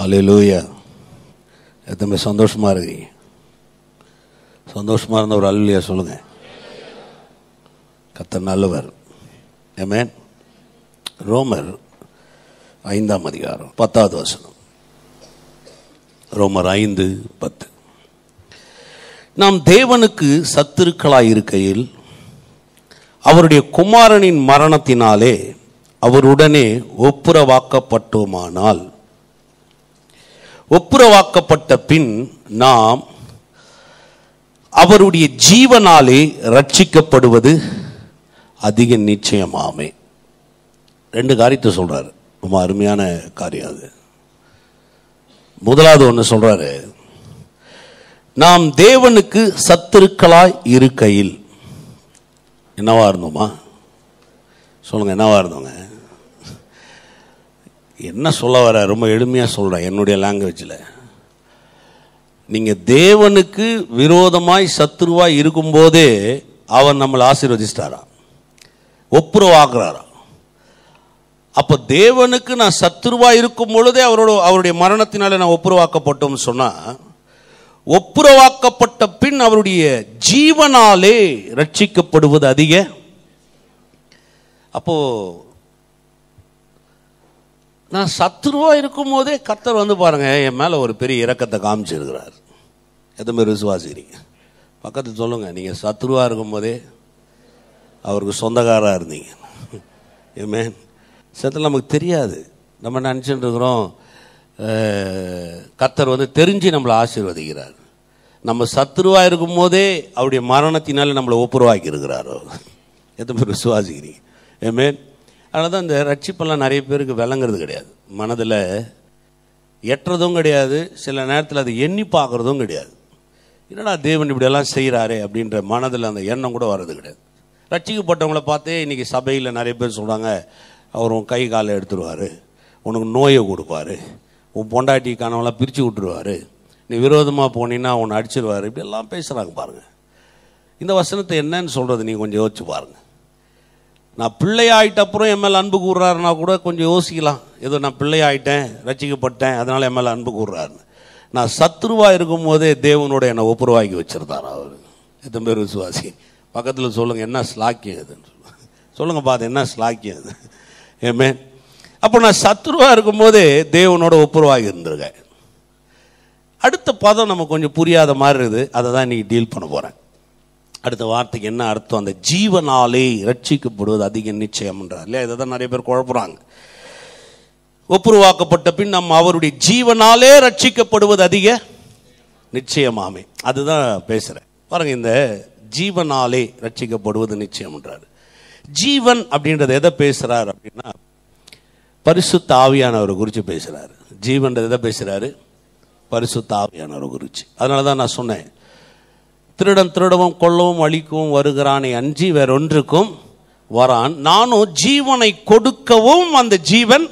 அலையிலூயா எத்தனை சந்தோஷமா இருக்கீங்க சந்தோஷமா இருந்த ஒரு அல்லையா சொல்லுங்க கத்தர் நல்லவர் ஏமேன் ரோமர் ஐந்தாம் அதிகாரம் பத்தாவது வசனம் ரோமர் ஐந்து பத்து நாம் தேவனுக்கு சத்துருக்களாய் இருக்கையில் அவருடைய குமாரனின் மரணத்தினாலே அவருடனே ஒப்புரவாக்கப்பட்டோமானால் ஒப்புரவாக்கப்பட்ட பின் நாம் அவருடைய ஜீவனாலே ரட்சிக்கப்படுவது அதிக நிச்சயமாமே ரெண்டு காரியத்தை சொல்றாரு ரொம்ப அருமையான காரியம் அது முதலாவது ஒன்று சொல்றாரு நாம் தேவனுக்கு சத்துருக்களாய் இருக்கையில் என்னவா இருந்தோமா சொல்லுங்க என்னவா இருந்தோங்க என்ன சொல்ல வர ரொம்ப எளிமையாக சொல்கிறேன் என்னுடைய லாங்குவேஜில் நீங்கள் தேவனுக்கு விரோதமாய் சத்துருவாய் இருக்கும்போதே அவர் நம்மளை ஆசீர்வதிச்சிட்டாராம் ஒப்புரவாக்குறாராம் அப்போ தேவனுக்கு நான் சத்துருவா இருக்கும் பொழுதே அவரோட அவருடைய மரணத்தினாலே நான் ஒப்புரவாக்கப்பட்டோம்னு சொன்னால் ஒப்புரவாக்கப்பட்ட பின் அவருடைய ஜீவனாலே ரட்சிக்கப்படுவது அதிக அப்போ நான் சத்துருவா இருக்கும் போதே கர்த்தர் வந்து பாருங்க என் மேல ஒரு பெரிய இரக்கத்தை காமிச்சிருக்கிறார் எத்தனை பேர் விசுவாசிக்கிறீங்க பக்கத்தில் சொல்லுங்க நீங்க சத்துருவா இருக்கும் போதே அவருக்கு சொந்தக்காரா இருந்தீங்க ஏமேன் சத்தில் நமக்கு தெரியாது நம்ம நினச்சிட்டு இருக்கிறோம் அஹ், கர்த்தர் வந்து தெரிஞ்சு நம்மளை ஆசீர்வதிக்கிறார் நம்ம சத்துருவா இருக்கும் போதே அவருடைய மரணத்தினால நம்மளை ஒப்புரவாக்கி இருக்கிறாரோ எத்தனை பேர் விசுவாசிக்கிறீங்க ஏமேன் அதனால தான் இந்த ரட்சிப்பெல்லாம் நிறைய பேருக்கு விளங்குறது கிடையாது மனதில் எட்டுறதும் கிடையாது சில நேரத்தில் அதை எண்ணி பார்க்குறதும் கிடையாது என்னடா தேவன் இப்படியெல்லாம் செய்கிறாரே அப்படின்ற மனதில் அந்த எண்ணம் கூட வர்றது கிடையாது ரட்சிக்கப்பட்டவங்கள பார்த்தே இன்றைக்கி சபையில் நிறைய பேர் சொல்கிறாங்க அவர் உன் கை காலை எடுத்துருவார் உனக்கு நோயை கொடுப்பாரு உன் பொண்டாட்டி கனவெல்லாம் பிரித்து விட்டுருவாரு நீ விரோதமாக போனீங்கன்னா உன்னை அடிச்சிருவார் இப்படியெல்லாம் பேசுகிறாங்க பாருங்கள் இந்த வசனத்தை என்னன்னு சொல்கிறது நீங்கள் கொஞ்சம் யோசிச்சு பாருங்கள் நான் பிள்ளையாயிட்ட அப்புறம் என் மேலே அன்பு கூறுறாருன்னா கூட கொஞ்சம் யோசிக்கலாம் ஏதோ நான் பிள்ளையாயிட்டேன் ரசிக்கப்பட்டேன் அதனால என் மேலே அன்பு கூறுறாருன்னு நான் சத்ருவா இருக்கும் போதே தேவனோட என்னை ஒப்புரவாக்கி வச்சிருந்தார் அவர் எத்தனை பேர் விசுவாசி பக்கத்தில் சொல்லுங்க என்ன ஸ்லாக்கியம் அதுன்னு சொல்லுங்க சொல்லுங்க பார்த்து என்ன ஸ்லாக்கியம் அது ஏமே அப்போ நான் சத்ருவா இருக்கும்போதே தேவனோட ஒப்புரவாகி இருந்திருக்கேன் அடுத்த பதம் நம்ம கொஞ்சம் புரியாத மாதிரி இருக்குது அதை தான் இன்னைக்கு டீல் பண்ண போகிறேன் அடுத்த வார்த்தைக்கு என்ன அர்த்தம் அந்த ஜீவனாலே ரட்சிக்கப்படுவது அதிக நிச்சயம்ன்றார் இல்லையா இதை தான் நிறைய பேர் குழப்புறாங்க ஒப்புருவாக்கப்பட்ட பின் நம்ம அவருடைய ஜீவனாலே ரட்சிக்கப்படுவது அதிக நிச்சயமாமே அதுதான் பேசுகிறேன் பாருங்க இந்த ஜீவனாலே ரட்சிக்கப்படுவது நிச்சயம்ன்றார் ஜீவன் அப்படின்றது எதை பேசுறார் அப்படின்னா பரிசுத்த ஆவியானவரை குறித்து பேசுறாரு ஜீவன்றது எதை பேசுறாரு பரிசுத்த ஆவியானவரை குறித்து அதனால தான் நான் சொன்னேன் திருடன் திருடவும் கொல்லவும் அழிக்கவும் வருகிறானே அஞ்சி வேறொன்றுக்கும் வரான் நானும் ஜீவனை கொடுக்கவும் அந்த ஜீவன்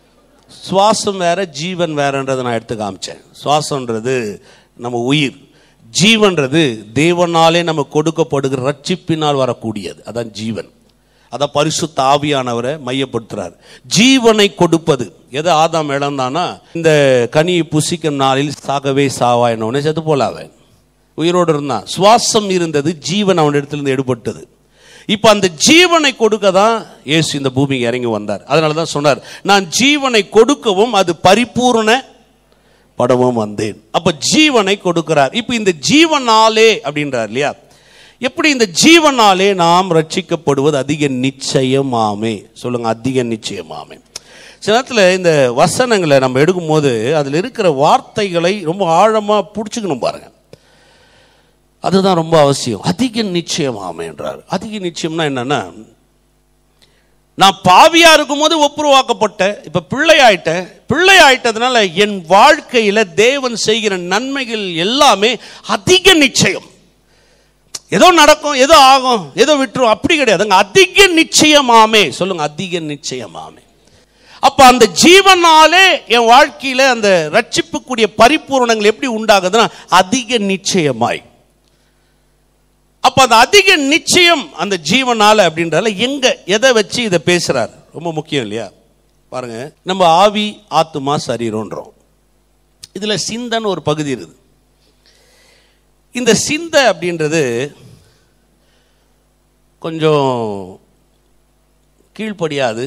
சுவாசம் வேற ஜீவன் வேறன்றதை நான் எடுத்து காமிச்சேன் சுவாசம்ன்றது நம்ம உயிர் ஜீவன்றது தேவனாலே நம்ம கொடுக்கப்படுகிற ரட்சிப்பினால் வரக்கூடியது அதான் ஜீவன் அதான் பரிசுத்த ஆவியானவரை மையப்படுத்துறார் ஜீவனை கொடுப்பது எதை ஆதாம் இழந்தானா இந்த கனியை புசிக்கும் நாளில் சாகவே சாவா என்ன செத்து போல அவன் உயிரோடு இருந்தான் சுவாசம் இருந்தது ஜீவன் அவனிடத்திலிருந்து எடுபட்டது இப்போ அந்த ஜீவனை கொடுக்க தான் இயேசு இந்த பூமிக்கு இறங்கி வந்தார் அதனால தான் சொன்னார் நான் ஜீவனை கொடுக்கவும் அது பரிபூர்ண படவும் வந்தேன் அப்ப ஜீவனை கொடுக்கிறார் இப்போ இந்த ஜீவனாலே அப்படின்றார் இல்லையா எப்படி இந்த ஜீவனாலே நாம் ரட்சிக்கப்படுவது அதிக நிச்சயமாமே சொல்லுங்க அதிக நிச்சயமாமே சில நேரத்தில் இந்த வசனங்களை நம்ம எடுக்கும்போது அதில் இருக்கிற வார்த்தைகளை ரொம்ப ஆழமாக பிடிச்சிக்கணும் பாருங்க அதுதான் ரொம்ப அவசியம் அதிக நிச்சயமாமே என்றார் அதிக நிச்சயம்னா என்னன்னா நான் பாவியா இருக்கும்போது ஒப்புருவாக்கப்பட்டேன் இப்ப பிள்ளை ஆயிட்டேன் பிள்ளை ஆயிட்டதுனால என் வாழ்க்கையில தேவன் செய்கிற நன்மைகள் எல்லாமே அதிக நிச்சயம் ஏதோ நடக்கும் ஏதோ ஆகும் ஏதோ விட்டுரும் அப்படி கிடையாதுங்க அதிக நிச்சயமாமே சொல்லுங்க அதிக நிச்சயமாமே அப்ப அந்த ஜீவனாலே என் வாழ்க்கையில அந்த ரட்சிப்புக்கூடிய பரிபூரணங்கள் எப்படி உண்டாகுதுன்னா அதிக நிச்சயமாய் அப்ப அந்த அதிக நிச்சயம் அந்த ஜீவனால அப்படின்றதால எங்க எதை வச்சு இதை பேசுறார் ரொம்ப முக்கியம் இல்லையா பாருங்க நம்ம ஆவி ஆத்துமா சரீரம்ன்றோம் இதில் சிந்தன்னு ஒரு பகுதி இருக்குது இந்த சிந்தை அப்படின்றது கொஞ்சம் கீழ்ப்படியாது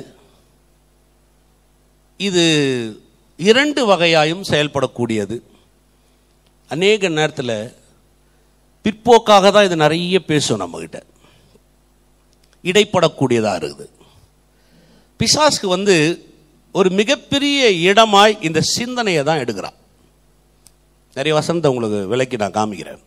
இது இரண்டு வகையாயும் செயல்படக்கூடியது அநேக நேரத்தில் பிற்போக்காக தான் இது நிறைய பேசும் நம்மக்கிட்ட இடைப்படக்கூடியதாக இருக்குது பிசாசுக்கு வந்து ஒரு மிகப்பெரிய இடமாய் இந்த சிந்தனையை தான் எடுக்கிறான் நிறைய வசனத்தை உங்களுக்கு விலைக்கு நான் காமிக்கிறேன்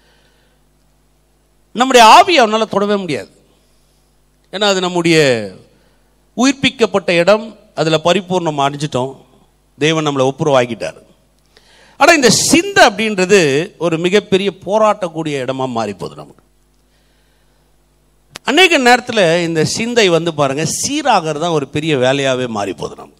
நம்முடைய ஆவியை அவனால் தொடவே முடியாது ஏன்னா அது நம்முடைய உயிர்ப்பிக்கப்பட்ட இடம் அதில் பரிபூர்ணம் அடைஞ்சிட்டோம் தேவன் நம்மளை ஒப்புரவாக்கிட்டார் ஆனால் இந்த சிந்தை அப்படின்றது ஒரு மிகப்பெரிய போராட்டக்கூடிய இடமா மாறி போகுது நமக்கு அநேக நேரத்தில் இந்த சிந்தை வந்து பாருங்க சீராகிறது தான் ஒரு பெரிய வேலையாகவே மாறி போகுது நமக்கு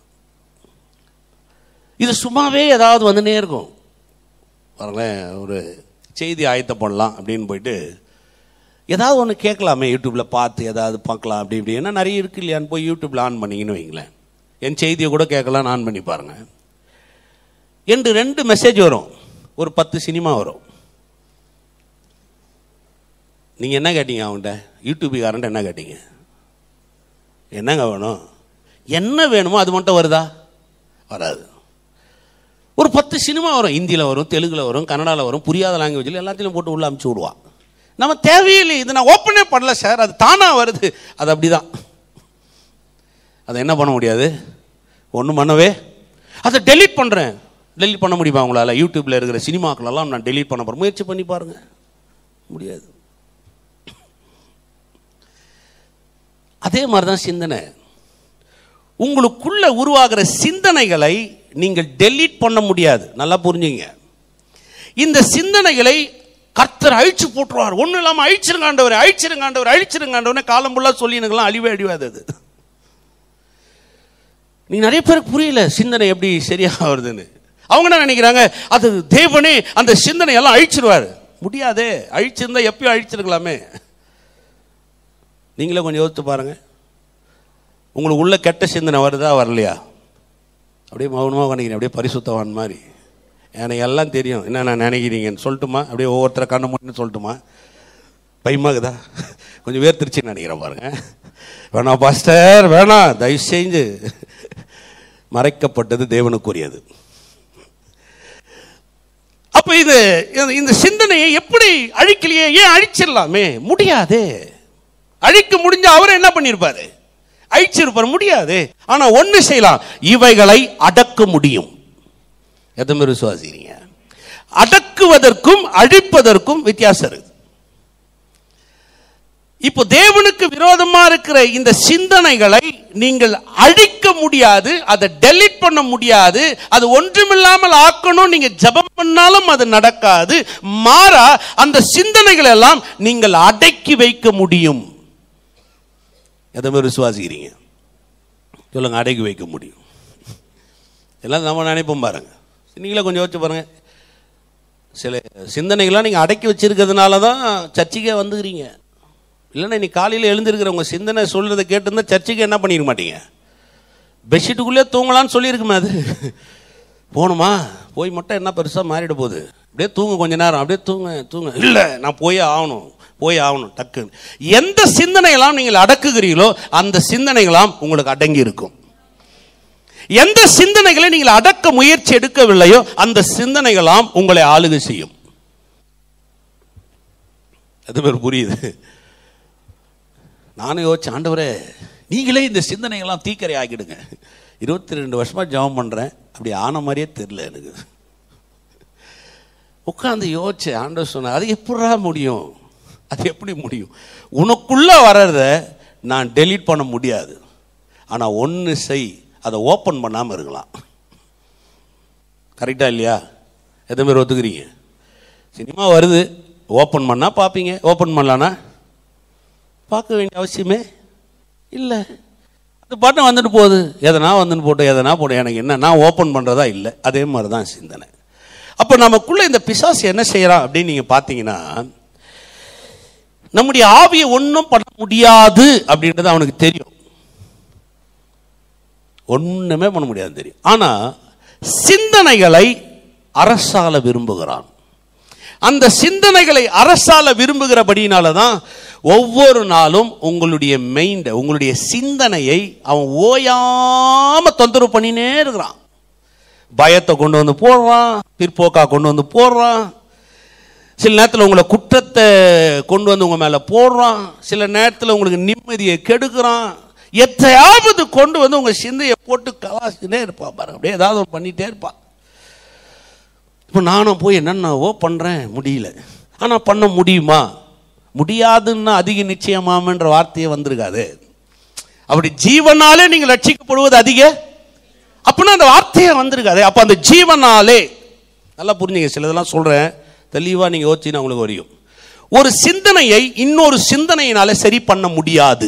இது சும்மாவே ஏதாவது வந்துனே இருக்கும் பாருங்களேன் ஒரு செய்தி ஆயத்த பண்ணலாம் அப்படின்னு போயிட்டு ஏதாவது ஒன்று கேட்கலாமே யூடியூப்பில் பார்த்து ஏதாவது பார்க்கலாம் அப்படி இப்படி ஏன்னா நிறைய இருக்கு இல்லையான்னு போய் யூடியூப்பில் ஆன் பண்ணிங்கன்னு வைங்களேன் என் செய்தியை கூட கேட்கலாம் ஆன் பண்ணி பாருங்க என்று ரெண்டு மெசேஜ் வரும் ஒரு பத்து சினிமா வரும் நீங்கள் என்ன கேட்டீங்க அவன்கிட்ட யூடியூபுக்காரன்ட்ட என்ன கேட்டீங்க என்னங்க வேணும் என்ன வேணுமோ அது மட்டும் வருதா வராது ஒரு பத்து சினிமா வரும் ஹிந்தியில் வரும் தெலுங்கில் வரும் கன்னடாவில் வரும் புரியாத லாங்குவேஜில் எல்லாத்தையும் போட்டு உள்ள அமுச்சு விடுவான் நம்ம தேவையில்லை இது நான் ஓப்பனே பண்ணல சார் அது தானாக வருது அது அப்படிதான் அதை என்ன பண்ண முடியாது ஒன்றும் பண்ணவே அதை டெலீட் பண்ணுறேன் டெலீட் பண்ண முடியுமா உங்களால் யூடியூப்பில் இருக்கிற சினிமாக்களெல்லாம் நான் டெலீட் பண்ண போகிறேன் முயற்சி பண்ணி பாருங்க முடியாது அதே மாதிரி தான் சிந்தனை உங்களுக்குள்ள உருவாகிற சிந்தனைகளை நீங்கள் டெலீட் பண்ண முடியாது நல்லா புரிஞ்சுங்க இந்த சிந்தனைகளை கர்த்தர் அழிச்சு போட்டுருவார் ஒன்றும் இல்லாமல் அழிச்சிருங்காண்டவர் அழிச்சிருங்காண்டவர் அழிச்சிருங்காண்டவர் காலம் ஃபுல்லாக சொல்லி எனக்குலாம் அழிவே அழிவாது அது நீ நிறைய பேருக்கு புரியல சிந்தனை எப்படி சரியாக வருதுன்னு அவங்க என்ன நினைக்கிறாங்க அது தேவனே அந்த சிந்தனை எல்லாம் அழிச்சிருவார் முடியாதே அழிச்சிருந்தா எப்பயும் அழிச்சிருக்கலாமே நீங்களே கொஞ்சம் யோசித்து பாருங்க உங்களுக்கு உள்ள கெட்ட சிந்தனை வருதா வரலையா அப்படியே மௌனமாக நினைக்கிறேன் அப்படியே பரிசுத்தவான் மாதிரி எனக்கு எல்லாம் தெரியும் என்ன நான் நினைக்கிறீங்கன்னு சொல்லட்டுமா அப்படியே ஒவ்வொருத்தரை கண்ண முடின்னு சொல்லட்டுமா பயமாகுதா கொஞ்சம் வேர்த்திருச்சுன்னு நினைக்கிறேன் பாருங்க வேணாம் பாஸ்டர் வேணாம் தயவு செஞ்சு மறைக்கப்பட்டது தேவனுக்குரியது அப்ப இது இந்த சிந்தனையை எப்படி அழிக்கலையே ஏன் அழிச்சிடலாமே முடியாதே அழிக்க முடிஞ்ச அவர் என்ன பண்ணியிருப்பாரு அழிச்சிருப்பார் முடியாது ஆனா ஒண்ணு செய்யலாம் இவைகளை அடக்க முடியும் எத்தனை விசுவாசிக்கிறீங்க அடக்குவதற்கும் அழிப்பதற்கும் வித்தியாசம் இருக்கு இப்போ தேவனுக்கு விரோதமா இருக்கிற இந்த சிந்தனைகளை நீங்கள் அழிக்க முடியாது அதை டெலிட் பண்ண முடியாது அது ஒன்றுமில்லாமல் ஆக்கணும் நீங்க ஜபம் பண்ணாலும் அது நடக்காது மாறா அந்த சிந்தனைகள் எல்லாம் நீங்கள் அடக்கி வைக்க முடியும் எதை மாதிரி விசுவாசிக்கிறீங்க சொல்லுங்க அடக்கி வைக்க முடியும் எல்லாம் நம்ம நினைப்போம் பாருங்க நீங்களே கொஞ்சம் யோசிச்சு பாருங்க சில சிந்தனைகள்லாம் நீங்கள் அடக்கி வச்சிருக்கிறதுனால தான் சர்ச்சைக்கே வந்துக்கிறீங்க இல்லைன்னா இன்னைக்கு காலையில் எழுந்திருக்கிற உங்கள் சிந்தனை சொல்கிறத கேட்டிருந்தா சர்ச்சைக்கு என்ன பண்ணிருக்க மாட்டீங்க பெட்ஷீட்டுக்குள்ளே தூங்கலான்னு சொல்லியிருக்குமே அது போகணுமா போய் மட்டும் என்ன பெருசாக மாறிட போகுது அப்படியே தூங்க கொஞ்ச நேரம் அப்படியே தூங்க தூங்க இல்லை நான் போயே ஆகணும் போய் ஆகணும் டக்குன்னு எந்த சிந்தனையெல்லாம் நீங்கள் அடக்குகிறீங்களோ அந்த சிந்தனைகளாம் உங்களுக்கு அடங்கி இருக்கும் எந்த சிந்தனைகளை நீங்கள் அடக்க முயற்சி எடுக்கவில்லையோ அந்த சிந்தனைகளாம் உங்களை ஆளுகை செய்யும் அது பேர் புரியுது நானும் யோசிச்சேன் ஆண்டவரே நீங்களே இந்த சிந்தனைகள்லாம் தீக்கரை ஆக்கிடுங்க இருபத்தி ரெண்டு வருஷமா ஜெபம் பண்றேன் அப்படி ஆன மாதிரியே தெரியல எனக்கு உட்காந்து யோசிச்சேன் ஆண்டவர் சொன்ன அது எப்படா முடியும் அது எப்படி முடியும் உனக்குள்ள வர்றத நான் டெலீட் பண்ண முடியாது ஆனா ஒன்று செய் அதை ஓப்பன் பண்ணாமல் இருக்கலாம் கரெக்டா இல்லையா எத்தனை பேர் ஒத்துக்கிறீங்க சினிமா வருது ஓப்பன் பண்ணா பார்ப்பீங்க ஓப்பன் பண்ணலான்னா பார்க்க வேண்டிய அவசியமே இல்லை அது பாட்டு வந்துட்டு போகுது எதனா வந்துட்டு போட்டு எதனா போட்டு எனக்கு என்ன நான் ஓப்பன் பண்ணுறதா இல்லை அதே மாதிரி தான் சிந்தனை அப்போ நமக்குள்ள இந்த பிசாசு என்ன செய்யறான் அப்படின்னு நீங்கள் பார்த்தீங்கன்னா நம்முடைய ஆவியை ஒன்றும் பண்ண முடியாது அப்படின்றது அவனுக்கு தெரியும் ஒன்றுமே பண்ண முடியாது தெரியும் ஆனால் சிந்தனைகளை அரசால விரும்புகிறான் அந்த சிந்தனைகளை அரசால விரும்புகிறபடினால தான் ஒவ்வொரு நாளும் உங்களுடைய மைண்ட் உங்களுடைய சிந்தனையை அவன் ஓயாம தொந்தரவு பண்ணினே இருக்கிறான் பயத்தை கொண்டு வந்து போடுறான் பிற்போக்கா கொண்டு வந்து போடுறான் சில நேரத்தில் உங்களை குற்றத்தை கொண்டு வந்து உங்க மேல போடுறான் சில நேரத்தில் உங்களுக்கு நிம்மதியை கெடுக்கிறான் எத்தையாவது கொண்டு வந்து உங்க சிந்தையை போட்டு கலாசினே இருப்பான் பாருங்க அப்படியே ஏதாவது ஒண்ணு பண்ணிட்டே இருப்பான் இப்போ நானும் போய் என்னென்னவோ பண்ணுறேன் முடியல ஆனால் பண்ண முடியுமா முடியாதுன்னா அதிக நிச்சயமாமன்ற வார்த்தையே வந்திருக்காது அப்படி ஜீவனாலே நீங்கள் ரட்சிக்கப்படுவது அதிக அப்படின்னா அந்த வார்த்தையே வந்திருக்காது அப்போ அந்த ஜீவனாலே நல்லா புரிஞ்சுங்க சிலதெல்லாம் சொல்கிறேன் தெளிவாக நீங்கள் யோசிச்சுன்னா உங்களுக்கு வரையும் ஒரு சிந்தனையை இன்னொரு சிந்தனையினால சரி பண்ண முடியாது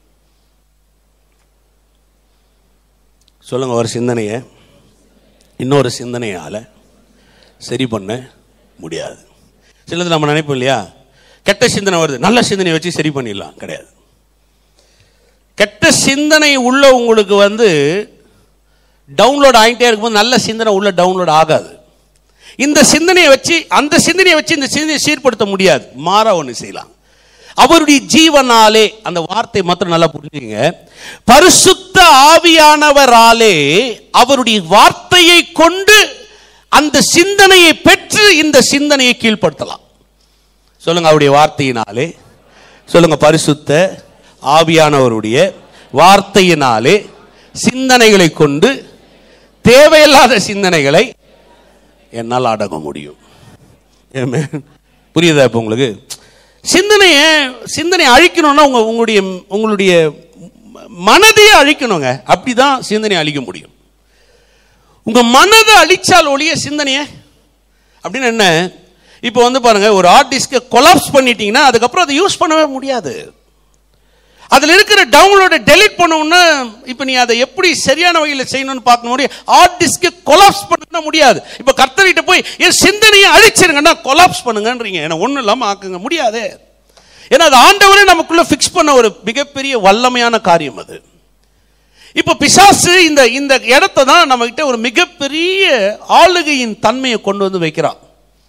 சொல்லுங்க ஒரு சிந்தனையை இன்னொரு சிந்தனையால சரி பண்ண முடியாது சிலது நம்ம நினைப்போம் இல்லையா கெட்ட சிந்தனை வருது நல்ல சிந்தனை வச்சு சரி பண்ணிடலாம் கிடையாது கெட்ட சிந்தனை உள்ள உங்களுக்கு வந்து டவுன்லோட் ஆகிட்டே இருக்கும்போது நல்ல சிந்தனை உள்ள டவுன்லோட் ஆகாது இந்த சிந்தனையை வச்சு அந்த சிந்தனையை வச்சு இந்த சிந்தனையை சீர்படுத்த முடியாது மாறா ஒன்று செய்யலாம் அவருடைய ஜீவனாலே அந்த வார்த்தை மாத்திரம் நல்லா புரிஞ்சுங்க பரிசுத்த ஆவியானவராலே அவருடைய வார்த்தையை கொண்டு அந்த சிந்தனையை பெற்று இந்த சிந்தனையை கீழ்ப்படுத்தலாம் சொல்லுங்க அவருடைய வார்த்தையினாலே சொல்லுங்க பரிசுத்த ஆவியானவருடைய வார்த்தையினாலே சிந்தனைகளை கொண்டு தேவையில்லாத சிந்தனைகளை என்னால் அடங்க முடியும் Amen. புரியுதா இப்போ உங்களுக்கு சிந்தனையை சிந்தனை அழிக்கணும்னா உங்க உங்களுடைய உங்களுடைய மனதையே அழிக்கணுங்க அப்படிதான் சிந்தனையை அழிக்க முடியும் உங்க மனதை அழிச்சால் ஒழிய சிந்தனையை அப்படின்னு என்ன இப்போ வந்து பாருங்க ஒரு ஹார்ட் டிஸ்கை கொலாப்ஸ் பண்ணிட்டீங்கன்னா அதுக்கப்புறம் அதை யூஸ் பண்ணவே முடியாது அதில் இருக்கிற டவுன்லோடை டெலீட் பண்ணணும்னா இப்போ நீ அதை எப்படி சரியான வகையில் செய்யணும்னு பார்க்க முடியும் ஹார்ட் டிஸ்கை கொலாப்ஸ் பண்ண முடியாது இப்போ கர்த்தர்கிட்ட போய் என் சிந்தனையை அழிச்சிருங்கன்னா கொலாப்ஸ் பண்ணுங்கன்றீங்க ஏன்னா ஒன்றும் இல்லாமல் ஆக்குங்க முடியாது ஏன்னா அது ஆண்டவரே நமக்குள்ள ஃபிக்ஸ் பண்ண ஒரு மிகப்பெரிய வல்லமையான காரியம் அது இப்போ பிசாசு இந்த இந்த இடத்த தான் நம்ம கிட்ட ஒரு மிகப்பெரிய ஆளுகையின் தன்மையை கொண்டு வந்து வைக்கிறான்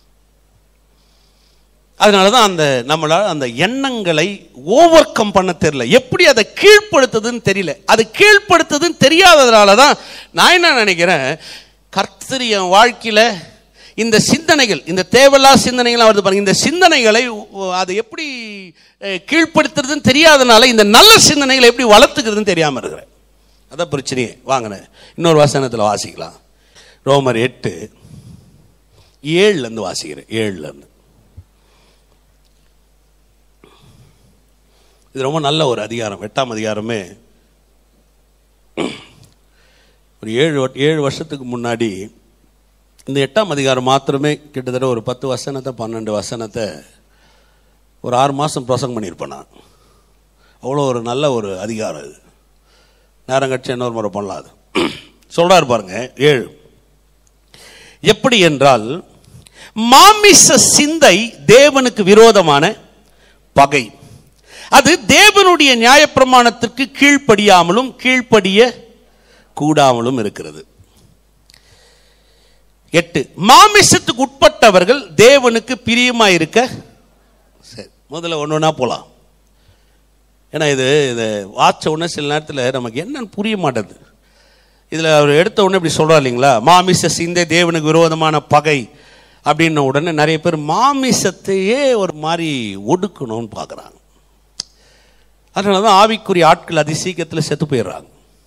அதனால தான் அந்த நம்மளால் அந்த எண்ணங்களை ஓவர் கம் பண்ண தெரியல எப்படி அதை கீழ்ப்படுத்துதுன்னு தெரியல அது கீழ்ப்படுத்துதுன்னு தெரியாததுனால தான் நான் என்ன நினைக்கிறேன் கர்த்தர் என் வாழ்க்கையில் இந்த சிந்தனைகள் இந்த தேவையில்லா சிந்தனைகள் வருது பாருங்க இந்த சிந்தனைகளை உ- அதை எப்படி அஹ், கீழ்ப்படுத்துறதுன்னு தெரியாதனால இந்த நல்ல சிந்தனைகளை எப்படி வளர்த்துக்கிறதுன்னு தெரியாமல் இருக்கிறேன் அதான் பிரச்சனையே வாங்கினேன் இன்னொரு வசனத்தில் வாசிக்கலாம் ரோமர் எட்டு ஏழுலேருந்து வாசிக்கிறேன் ஏழுலேருந்து இது ரொம்ப நல்ல ஒரு அதிகாரம் எட்டாம் அதிகாரமே ஒரு ஏழு வ- ஏழு வருஷத்துக்கு முன்னாடி இந்த எட்டாம் அதிகாரம் மாத்திரமே கிட்டத்தட்ட ஒரு பத்து வசனத்தை பன்னெண்டு வசனத்தை ஒரு ஆறு மாதம் பிரசங்கம் பண்ணியிருப்பேன் நான் அவ்வளோ ஒரு நல்ல ஒரு அதிகாரம் இது நேரம் கழிச்சு இன்னொரு முறை பண்ணலாம் அது சொல்றாரு பாருங்க ஏழு எப்படி என்றால் மாமிச சிந்தை தேவனுக்கு விரோதமான பகை அது தேவனுடைய நியாயப்பிரமாணத்திற்கு கீழ்ப்படியாமலும் கீழ்ப்படிய கூடாமலும் இருக்கிறது எட்டு மாமிசத்துக்கு உட்பட்டவர்கள் தேவனுக்கு பிரியமா இருக்க சரி முதல்ல ஒன்று ஒன்றா போகலாம் ஏன்னா இது இதை வாச்ச உடனே சில நேரத்தில் நமக்கு என்னன்னு புரிய மாட்டேது இதில் அவர் எடுத்த உடனே இப்படி சொல்கிறார் இல்லைங்களா மாமிச சிந்தை தேவனுக்கு விரோதமான பகை அப்படின்ன உடனே நிறைய பேர் மாமிசத்தையே ஒரு மாதிரி ஒடுக்கணும்னு பார்க்குறாங்க அதனால தான் ஆவிக்குரிய ஆட்கள் அதி சீக்கிரத்தில் செத்து போயிடுறாங்க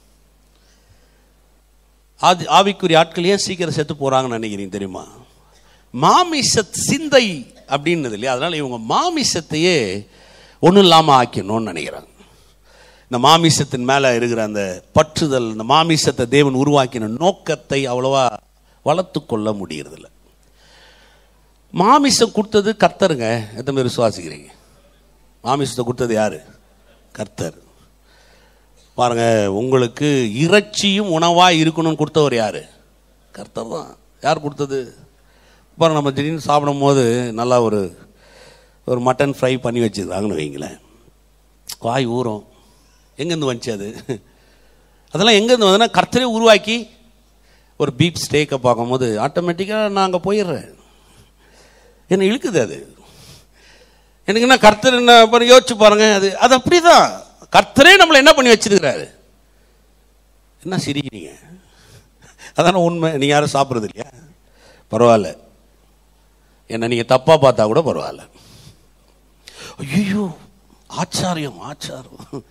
ஆதி ஆவிக்குரிய ஆட்கள் ஏன் சீக்கிரம் செத்து போகிறாங்கன்னு நினைக்கிறீங்க தெரியுமா மாமிச சிந்தை அப்படின்னது இல்லையா அதனால் இவங்க மாமிசத்தையே ஒன்றும் இல்லாமல் ஆக்கணும்னு நினைக்கிறாங்க இந்த மாமிசத்தின் மேலே இருக்கிற அந்த பற்றுதல் இந்த மாமிசத்தை தேவன் உருவாக்கின நோக்கத்தை அவ்வளவா வளர்த்து கொள்ள முடியறதில்ல மாமிசம் கொடுத்தது கர்த்தருங்க எத்தனை பேர் விசுவாசிக்கிறீங்க மாமிசத்தை கொடுத்தது யாரு கர்த்தர் பாருங்க உங்களுக்கு இறைச்சியும் உணவாக இருக்கணும்னு கொடுத்தவர் யாரு கர்த்தர் தான் யார் கொடுத்தது பாருங்க நம்ம திடீர்னு சாப்பிடும் போது நல்லா ஒரு ஒரு மட்டன் ஃப்ரை பண்ணி வச்சுருக்காங்கன்னு வைங்களேன் வாய் ஊறும் எங்கேருந்து வந்துச்சு அது அதெல்லாம் எங்கேருந்து வந்ததுன்னா கர்த்தரே உருவாக்கி ஒரு பீப் ஸ்டேக்கை பார்க்கும்போது ஆட்டோமேட்டிக்காக நான் அங்கே போயிடுறேன் என்னை இழுக்குது அது எனக்கு என்ன கர்த்தர் என்ன பண்ணி யோசிச்சு பாருங்க அது அது அப்படிதான் கர்த்தரே நம்மளை என்ன பண்ணி வச்சிருக்கிறாரு என்ன சிரிக்கிறீங்க அதான உண்மை நீங்கள் யாரும் சாப்பிட்றது இல்லையா பரவாயில்ல என்ன நீங்கள் தப்பாக பார்த்தா கூட பரவாயில்ல ஐயோ ஆச்சாரியம் ஆச்சாரம்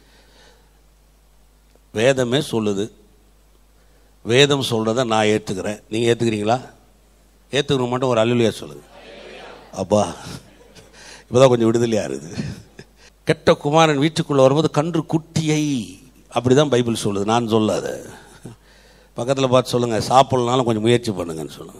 வேதமே சொல்லுது வேதம் சொல்றதை நான் ஏற்றுக்கிறேன் நீங்கள் ஏற்றுக்கிறீங்களா ஏற்றுக்கணும் மட்டும் ஒரு அல்லுலியா சொல்லுது அப்பா இப்போதான் கொஞ்சம் விடுதலையா இருக்குது கெட்ட குமாரன் வீட்டுக்குள்ள வரும்போது கன்று குட்டியை அப்படிதான் பைபிள் சொல்லுது நான் சொல்லாத பக்கத்தில் பார்த்து சொல்லுங்க சாப்பிடலனாலும் கொஞ்சம் முயற்சி பண்ணுங்கன்னு சொல்லுங்க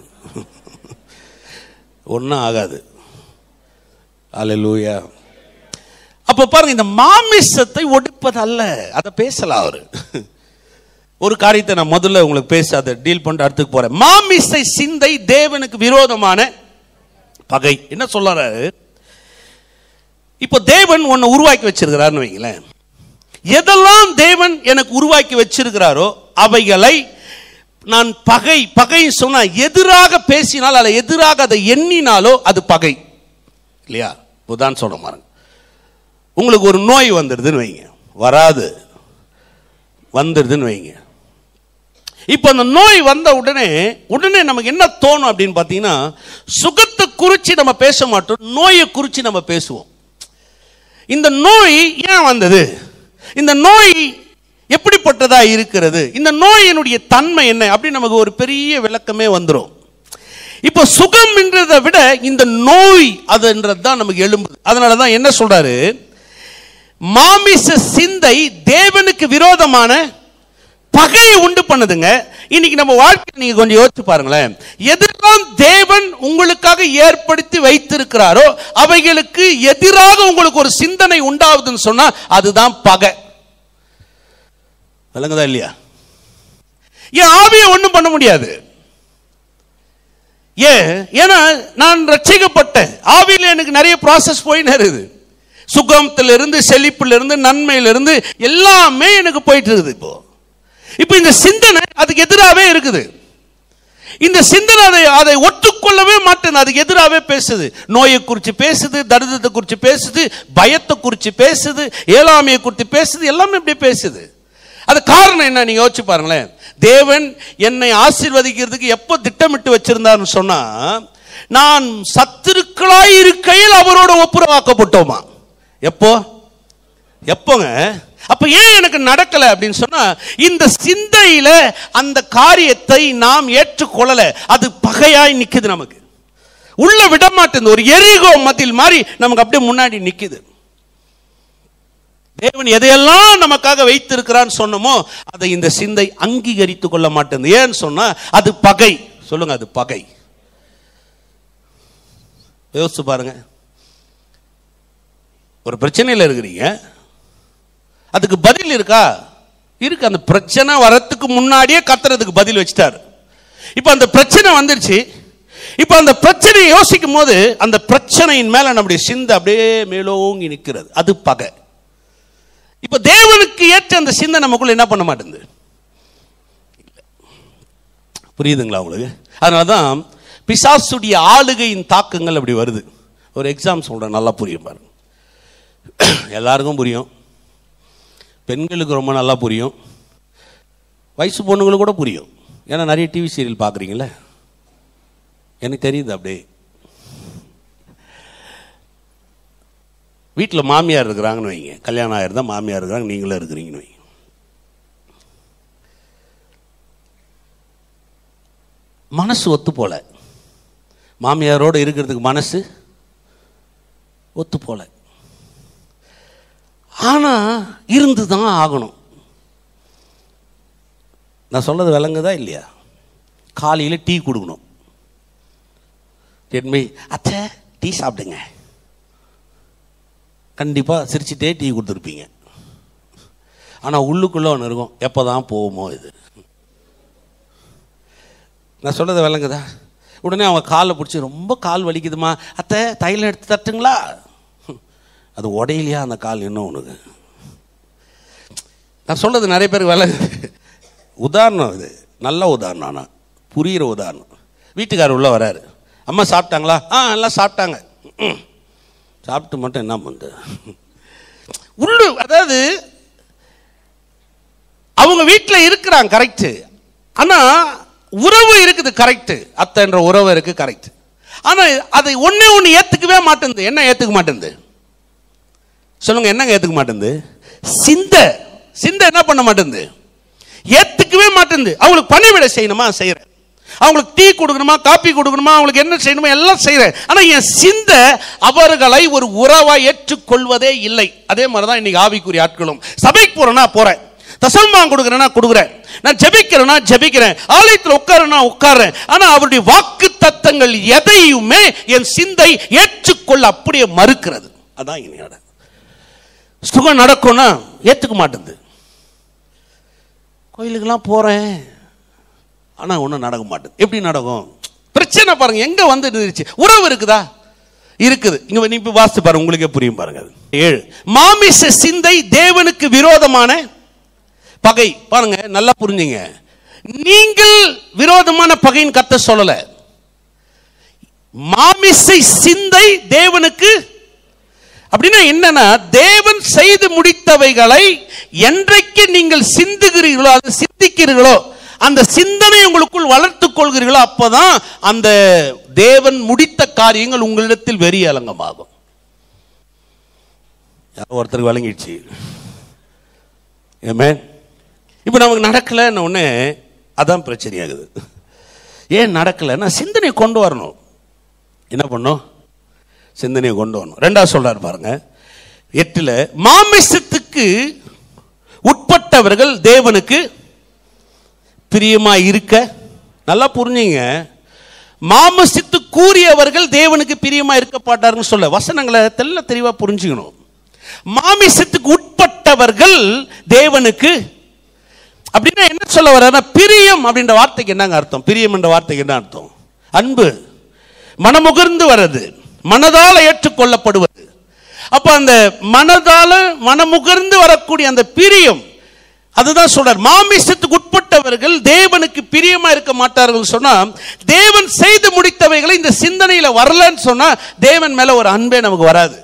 ஒன்றும் ஆகாது அல்லேலூயா அப்ப பாருங்க இந்த மாமிசத்தை ஒடுப்பது அல்ல அதை பேசலாம் அவரு ஒரு காரியத்தை நான் முதல்ல உங்களுக்கு பேச அதை டீல் பண்ணிட்டு அடுத்துக்கு போறேன் மாமிசை சிந்தை தேவனுக்கு விரோதமான பகை என்ன சொல்றாரு இப்போ தேவன் உன்னை உருவாக்கி வச்சிருக்கிறாருன்னு வைங்களேன் எதெல்லாம் தேவன் எனக்கு உருவாக்கி வச்சிருக்கிறாரோ அவைகளை நான் பகை பகை சொன்னா எதிராக பேசினால் அல்ல எதிராக அதை எண்ணினாலோ அது பகை இல்லையா புதான் சொல்ற பாருங்க உங்களுக்கு ஒரு நோய் வந்துடுதுன்னு வைங்க வராது வந்துடுதுன்னு வைங்க இப்போ அந்த நோய் வந்த உடனே உடனே நமக்கு என்ன தோணும் அப்படின்னு பார்த்தீங்கன்னா சுகத்தை குறித்து நம்ம பேச மாட்டோம் நோயை குறித்து நம்ம பேசுவோம் இந்த நோய் ஏன் வந்தது இந்த நோய் எப்படிப்பட்டதா இருக்கிறது இந்த நோயினுடைய தன்மை என்ன அப்படின்னு நமக்கு ஒரு பெரிய விளக்கமே வந்துடும் இப்போ சுகம் என்றதை விட இந்த நோய் அதுன்றது தான் நமக்கு எழும்புது அதனால தான் என்ன சொல்றாரு மாமிச சிந்தை தேவனுக்கு விரோதமான பகையை உண்டு பண்ணுதுங்க இன்னைக்கு நம்ம வாழ்க்கை நீங்க கொஞ்சம் யோசிச்சு பாருங்களேன் எதெல்லாம் தேவன் உங்களுக்காக ஏற்படுத்தி வைத்திருக்கிறாரோ அவைகளுக்கு எதிராக உங்களுக்கு ஒரு சிந்தனை உண்டாகுதுன்னு சொன்னா அதுதான் பகை விளங்குதா இல்லையா என் ஆவியை ஒன்றும் பண்ண முடியாது ஏன் ஏன்னா நான் ரட்சிக்கப்பட்டேன் ஆவியில் எனக்கு நிறைய ப்ராசஸ் போயின்னு இருக்குது சுகத்திலிருந்து செழிப்பிலிருந்து நன்மையிலிருந்து எல்லாமே எனக்கு போயிட்டு இருக்குது இப்போ இப்போ இந்த சிந்தனை அதுக்கு எதிராகவே இருக்குது இந்த சிந்தனை அதை அதை ஒத்துக்கொள்ளவே மாட்டேன் அதுக்கு எதிராகவே பேசுது நோயை குறித்து பேசுது தரித்திரத்தை குறித்து பேசுது பயத்தை குறித்து பேசுது ஏழாமையை குறித்து பேசுது எல்லாமே இப்படி பேசுது அது காரணம் என்ன நீங்க யோசிச்சு பாருங்களேன் தேவன் என்னை ஆசீர்வதிக்கிறதுக்கு எப்போ திட்டமிட்டு வச்சிருந்தாருன்னு சொன்னா நான் சத்துருக்களாய் இருக்கையில் அவரோட ஒப்புரவாக்கப்பட்டோமா எப்போ எப்போங்க அப்ப ஏன் எனக்கு நடக்கல அப்படின்னு சொன்னா இந்த சிந்தையில அந்த காரியத்தை நாம் ஏற்றுக்கொள்ளல அது பகையாய் நிக்குது நமக்கு உள்ள விட மாட்டேங்குது ஒரு எரிகோ மத்தியில் மாதிரி நமக்கு அப்படியே முன்னாடி நிக்குது தேவன் எதையெல்லாம் நமக்காக வைத்திருக்கிறான்னு சொன்னோமோ அதை இந்த சிந்தை அங்கீகரித்துக் கொள்ள மாட்டேங்குது ஏன்னு சொன்னா அது பகை சொல்லுங்க அது பகை யோசிச்சு பாருங்க ஒரு பிரச்சனையில் இருக்கிறீங்க அதுக்கு பதில் இருக்கா இருக்கு அந்த பிரச்சனை வரத்துக்கு முன்னாடியே கத்துறதுக்கு பதில் வச்சிட்டாரு இப்போ அந்த பிரச்சனை வந்துருச்சு இப்போ அந்த பிரச்சனையை யோசிக்கும் போது அந்த பிரச்சனையின் மேல நம்முடைய சிந்தை அப்படியே மேலோங்கி நிற்கிறது அது பகை இப்போ தேவனுக்கு ஏற்ற அந்த சிந்தை நமக்குள்ள என்ன பண்ண மாட்டேங்குது புரியுதுங்களா உங்களுக்கு அதனால தான் பிசாசுடைய ஆளுகையின் தாக்கங்கள் அப்படி வருது ஒரு எக்ஸாம் சொல்கிறேன் நல்லா புரியும் பாருங்க எல்லாருக்கும் புரியும் பெண்களுக்கு ரொம்ப நல்லா புரியும் வயசு பொண்ணுங்களுக்கு கூட புரியும் ஏன்னா நிறைய டிவி சீரியல் பார்க்குறீங்களே எனக்கு தெரியுது அப்படியே வீட்டில் மாமியார் இருக்கிறாங்கன்னு வைங்க கல்யாணம் ஆயிருந்தா மாமியார் இருக்கிறாங்க நீங்களும் இருக்கிறீங்கன்னு வைங்க மனசு ஒத்து போல மாமியாரோடு இருக்கிறதுக்கு மனசு ஒத்து போல ஆனா இருந்து தான் ஆகணும் நான் சொல்றது விளங்குதா இல்லையா காலையில் டீ கொடுக்கணும் என்மை அத்தை டீ சாப்பிடுங்க கண்டிப்பாக சிரிச்சிட்டே டீ கொடுத்துருப்பீங்க ஆனால் உள்ளுக்குள்ளே ஒன்று இருக்கும் எப்போ தான் போகுமோ இது நான் சொல்கிறது விளங்குதா உடனே அவங்க காலை பிடிச்சி ரொம்ப கால் வலிக்குதுமா அத்தை தைலம் எடுத்து தட்டுங்களா அது உடையிலையா அந்த கால் என்ன உனக்கு நான் சொல்கிறது நிறைய பேருக்கு விளங்குது உதாரணம் இது நல்ல உதாரணம் ஆனால் புரிகிற உதாரணம் வீட்டுக்காரர் உள்ள வராரு அம்மா சாப்பிட்டாங்களா ஆ எல்லாம் சாப்பிட்டாங்க ம். சாப்பிட்டு மட்டும் என்ன பண்ணுது உள்ளு அதாவது அவங்க வீட்டில் இருக்கிறாங்க கரெக்டு ஆனா உறவு இருக்குது கரெக்டு அத்தைன்ற உறவு இருக்கு கரெக்ட் ஆனா அதை ஒண்ணே ஒன்று ஏத்துக்கவே மாட்டேங்குது என்ன ஏத்துக்க மாட்டேங்குது சொல்லுங்க என்னங்க ஏத்துக்க மாட்டேங்குது சிந்த சிந்த என்ன பண்ண மாட்டேங்குது ஏத்துக்கவே மாட்டேங்குது அவங்களுக்கு பணிவிடை செய்யணுமா செய்யறேன் அவங்களுக்கு டீ கொடுக்கணுமா காப்பி கொடுக்கணுமா அவங்களுக்கு என்ன செய்யணுமா எல்லாம் செய்யறேன் ஆனா என் சிந்த அவர்களை ஒரு உறவா ஏற்றுக்கொள்வதே இல்லை அதே மாதிரி தான் இன்னைக்கு ஆவிக்குரிய ஆட்களும் சபைக்கு போறேன்னா போறேன் தசம்பாங்க கொடுக்குறேன்னா கொடுக்குறேன் நான் ஜெபிக்கிறேன்னா ஜெபிக்கிறேன் ஆலயத்தில் உட்காரனா உட்கார்றேன் ஆனா அவருடைய வாக்கு தத்தங்கள் எதையுமே என் சிந்தை ஏற்றுக்கொள்ள அப்படியே மறுக்கிறது அதான் இனியோட சுகம் நடக்கும்னா ஏத்துக்க மாட்டேங்குது கோயிலுக்கெல்லாம் போறேன் ஆனா ஒன்றும் நடக்க மாட்டேது எப்படி நடக்கும் பிரச்சனை பாருங்க எங்க வந்து இருந்துச்சு உறவு இருக்குதா இருக்குது இங்க நீ இப்ப வாசித்து பாருங்க உங்களுக்கே புரியும் பாருங்க அது. ஏழு மாமிச சிந்தை தேவனுக்கு விரோதமான பகை பாருங்க நல்லா புரிஞ்சுங்க நீங்கள் விரோதமான பகைன்னு கத்த சொல்லல மாமிசை சிந்தை தேவனுக்கு அப்படின்னா என்னன்னா தேவன் செய்து முடித்தவைகளை என்றைக்கு நீங்கள் சிந்துகிறீர்களோ அதை சிந்திக்கிறீர்களோ அந்த சிந்தனை உங்களுக்குள் வளர்த்துக் கொள்கிறீர்களோ அப்பதான் அந்த தேவன் முடித்த காரியங்கள் உங்களிடத்தில் வெறி அலங்கமாகும் யாரோ ஒருத்தருக்கு வழங்கிடுச்சு ஏமே இப்போ நமக்கு நடக்கலைன்னு ஒன்று அதான் பிரச்சனையாகுது ஏன் நடக்கலைன்னா சிந்தனை கொண்டு வரணும் என்ன பண்ணும் சிந்தனையை கொண்டு வரணும் ரெண்டாவது சொல்றாரு பாருங்க எட்டுல மாமிசத்துக்கு உட்பட்டவர்கள் தேவனுக்கு பிரியமா இருக்க நல்லா புரிஞ்சுங்க மாமசித்து கூறியவர்கள் தேவனுக்கு பிரியமா இருக்க மாட்டாருன்னு சொல்ல வசனங்களை தெல்ல தெளிவா புரிஞ்சுக்கணும் மாமிசத்துக்கு உட்பட்டவர்கள் தேவனுக்கு அப்படின்னா என்ன சொல்ல வர்றாருன்னா பிரியம் அப்படின்ற வார்த்தைக்கு என்னங்க அர்த்தம் பிரியம் என்ற வார்த்தைக்கு என்ன அர்த்தம் அன்பு மனமுகர்ந்து வர்றது மனதால ஏற்றுக்கொள்ளப்படுவது அப்ப அந்த மனதால மனமுகர்ந்து வரக்கூடிய அந்த பிரியம் அதுதான் சொல்றார் மாமிசத்துக்கு உட்பட்டவர்கள் தேவனுக்கு பிரியமா இருக்க மாட்டார்கள் சொன்னா தேவன் செய்து முடித்தவைகளை இந்த சிந்தனையில வரலன்னு சொன்னா தேவன் மேல ஒரு அன்பே நமக்கு வராது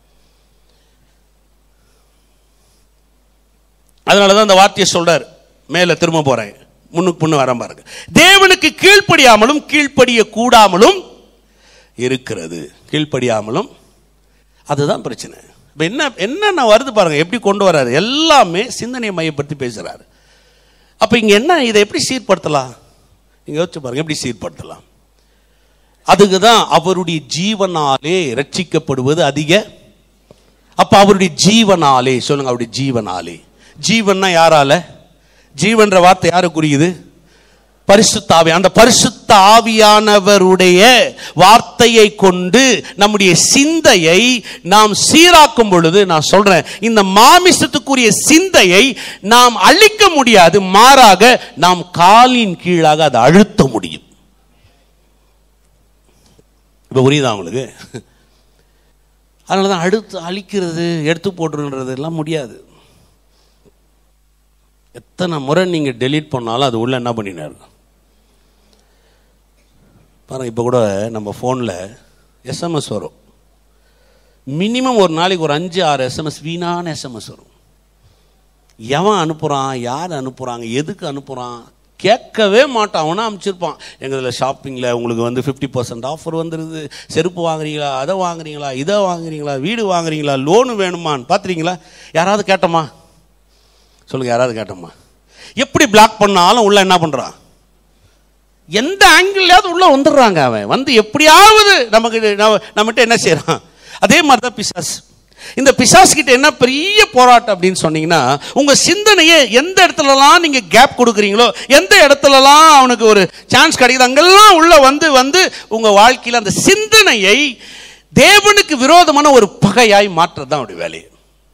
அதனால தான் அந்த வார்த்தையை சொல்றார் மேல திரும்ப போறேன் முன்னுக்கு முன்னு வரேன் பாருங்க தேவனுக்கு கீழ்ப்படியாமலும் கீழ்ப்படிய கூடாமலும் இருக்கிறது கீழ்ப்படியாமலும் அதுதான் பிரச்சனை இப்போ என்ன என்னென்ன வருது பாருங்க எப்படி கொண்டு வராரு எல்லாமே சிந்தனையை மையப்படுத்தி பேசுறாரு அப்போ இங்க என்ன இதை எப்படி சீர்படுத்தலாம் நீங்க யோசிச்சு பாருங்க எப்படி சீர்படுத்தலாம் அதுக்கு தான் அவருடைய ஜீவனாலே ரட்சிக்கப்படுவது அதிக அப்ப அவருடைய ஜீவனாலே சொல்லுங்க அவருடைய ஜீவனாலே ஜீவன்னா யாரால ஜீவன்ற வார்த்தை யாரு குறியுது பரிசுத்த ஆவி அந்த பரிசுத்த ஆவியானவருடைய வார்த்தையை கொண்டு நம்முடைய சிந்தையை நாம் சீராக்கும் பொழுது நான் சொல்றேன் இந்த மாமிசத்துக்குரிய சிந்தையை நாம் அழிக்க முடியாது மாறாக நாம் காலின் கீழாக அதை அழுத்த முடியும் இப்ப புரியுதா உங்களுக்கு அதனால தான் அடுத்து அழிக்கிறது எடுத்து போட்டுருன்றது எல்லாம் முடியாது எத்தனை முறை நீங்க டெலீட் பண்ணாலும் அது உள்ள என்ன பண்ணினாரு பாருங்க இப்போ கூட நம்ம ஃபோனில் எஸ்எம்எஸ் வரும் மினிமம் ஒரு நாளைக்கு ஒரு அஞ்சு ஆறு எஸ்எம்எஸ் வீணான எஸ்எம்எஸ் வரும் எவன் அனுப்புகிறான் யார் அனுப்புகிறாங்க எதுக்கு அனுப்புகிறான் கேட்கவே மாட்டான் அவனா அனுப்பிச்சிருப்பான் எங்கள் ஷாப்பிங்கில் உங்களுக்கு வந்து ஃபிஃப்டி பர்சன்ட் ஆஃபர் வந்துடுது செருப்பு வாங்குறீங்களா அதை வாங்குறீங்களா இதை வாங்குறீங்களா வீடு வாங்குறீங்களா லோனு வேணுமான்னு பார்த்துறீங்களா யாராவது கேட்டோமா சொல்லுங்க யாராவது கேட்டோமா எப்படி பிளாக் பண்ணாலும் உள்ள என்ன பண்ணுறான் எந்த ஆங்கிள்லயாவது உள்ள வந்துடுறாங்க அவன் வந்து எப்படியாவது நமக்கு நம்ம- நம்மகிட்ட என்ன செய்றான் அதே மாதிரி தான் பிசாஸ் இந்த பிசாஸ் கிட்ட என்ன பெரிய போராட்டம் அப்படின்னு சொன்னீங்கன்னா உங்க சிந்தனையை எந்த இடத்துலலாம் நீங்க கேப் கொடுக்குறீங்களோ எந்த இடத்துலலாம் அவனுக்கு ஒரு சான்ஸ் கிடைக்குது அங்கெல்லாம் உள்ள வந்து வந்து உங்க வாழ்க்கையில அந்த சிந்தனையை தேவனுக்கு விரோதமான ஒரு பகையாய் மாற்றுறது தான் அவருடைய வேலையை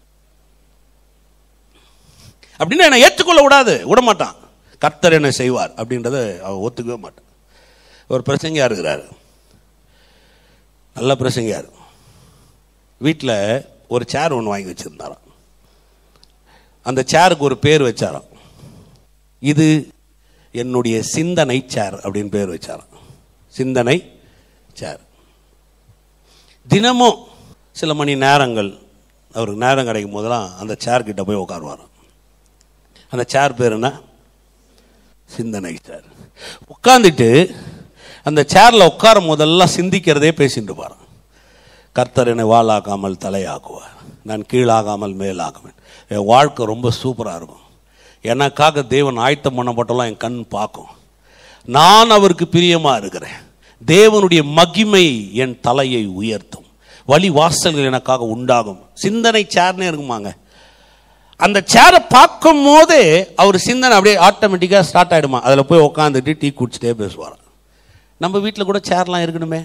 அப்படின்னு என்னை ஏற்றுக்கொள்ள விடாது விட மாட்டான் கர்த்தர் என்ன செய்வார் அப்படின்றத அவன் ஒத்துக்கவே மாட்டான் ஒரு பிரசங்கியா இருக்கிறார் நல்ல பிரசங்கியார் வீட்டில் ஒரு சேர் ஒன்று வாங்கி வச்சிருந்தாராம் அந்த சேருக்கு ஒரு பேர் வச்சாராம் இது என்னுடைய சிந்தனை சேர் அப்படின்னு பேர் வச்சாராம் சிந்தனை சேர் தினமும் சில மணி நேரங்கள் அவருக்கு நேரம் கிடைக்கும் போதெல்லாம் அந்த சேர் கிட்ட போய் உட்காருவாராம் அந்த சேர் பேர் என்ன சிந்தனை சேர் உட்காந்துட்டு அந்த சேர்ல உட்காரும் போதெல்லாம் சிந்திக்கிறதே பேசிட்டு பாரு கர்த்தர் என்னை வாளாக்காமல் தலையாக்குவார் நான் கீழாகாமல் மேலாகுவேன் என் வாழ்க்கை ரொம்ப சூப்பராக இருக்கும் எனக்காக தேவன் ஆயத்தம் பண்ணப்பட்டெல்லாம் என் கண் பார்க்கும் நான் அவருக்கு பிரியமாக இருக்கிறேன் தேவனுடைய மகிமை என் தலையை உயர்த்தும் வழி வாசல்கள் எனக்காக உண்டாகும் சிந்தனை சேர்னே இருக்குமாங்க அந்த சேரை பார்க்கும் போதே அவர் சிந்தனை அப்படியே ஆட்டோமேட்டிக்காக ஸ்டார்ட் ஆகிடுமா அதில் போய் உட்காந்துட்டு டீ குடிச்சிட்டே பேசுவாராம் நம்ம வீட்டில் கூட சேர்லாம் இருக்கணுமே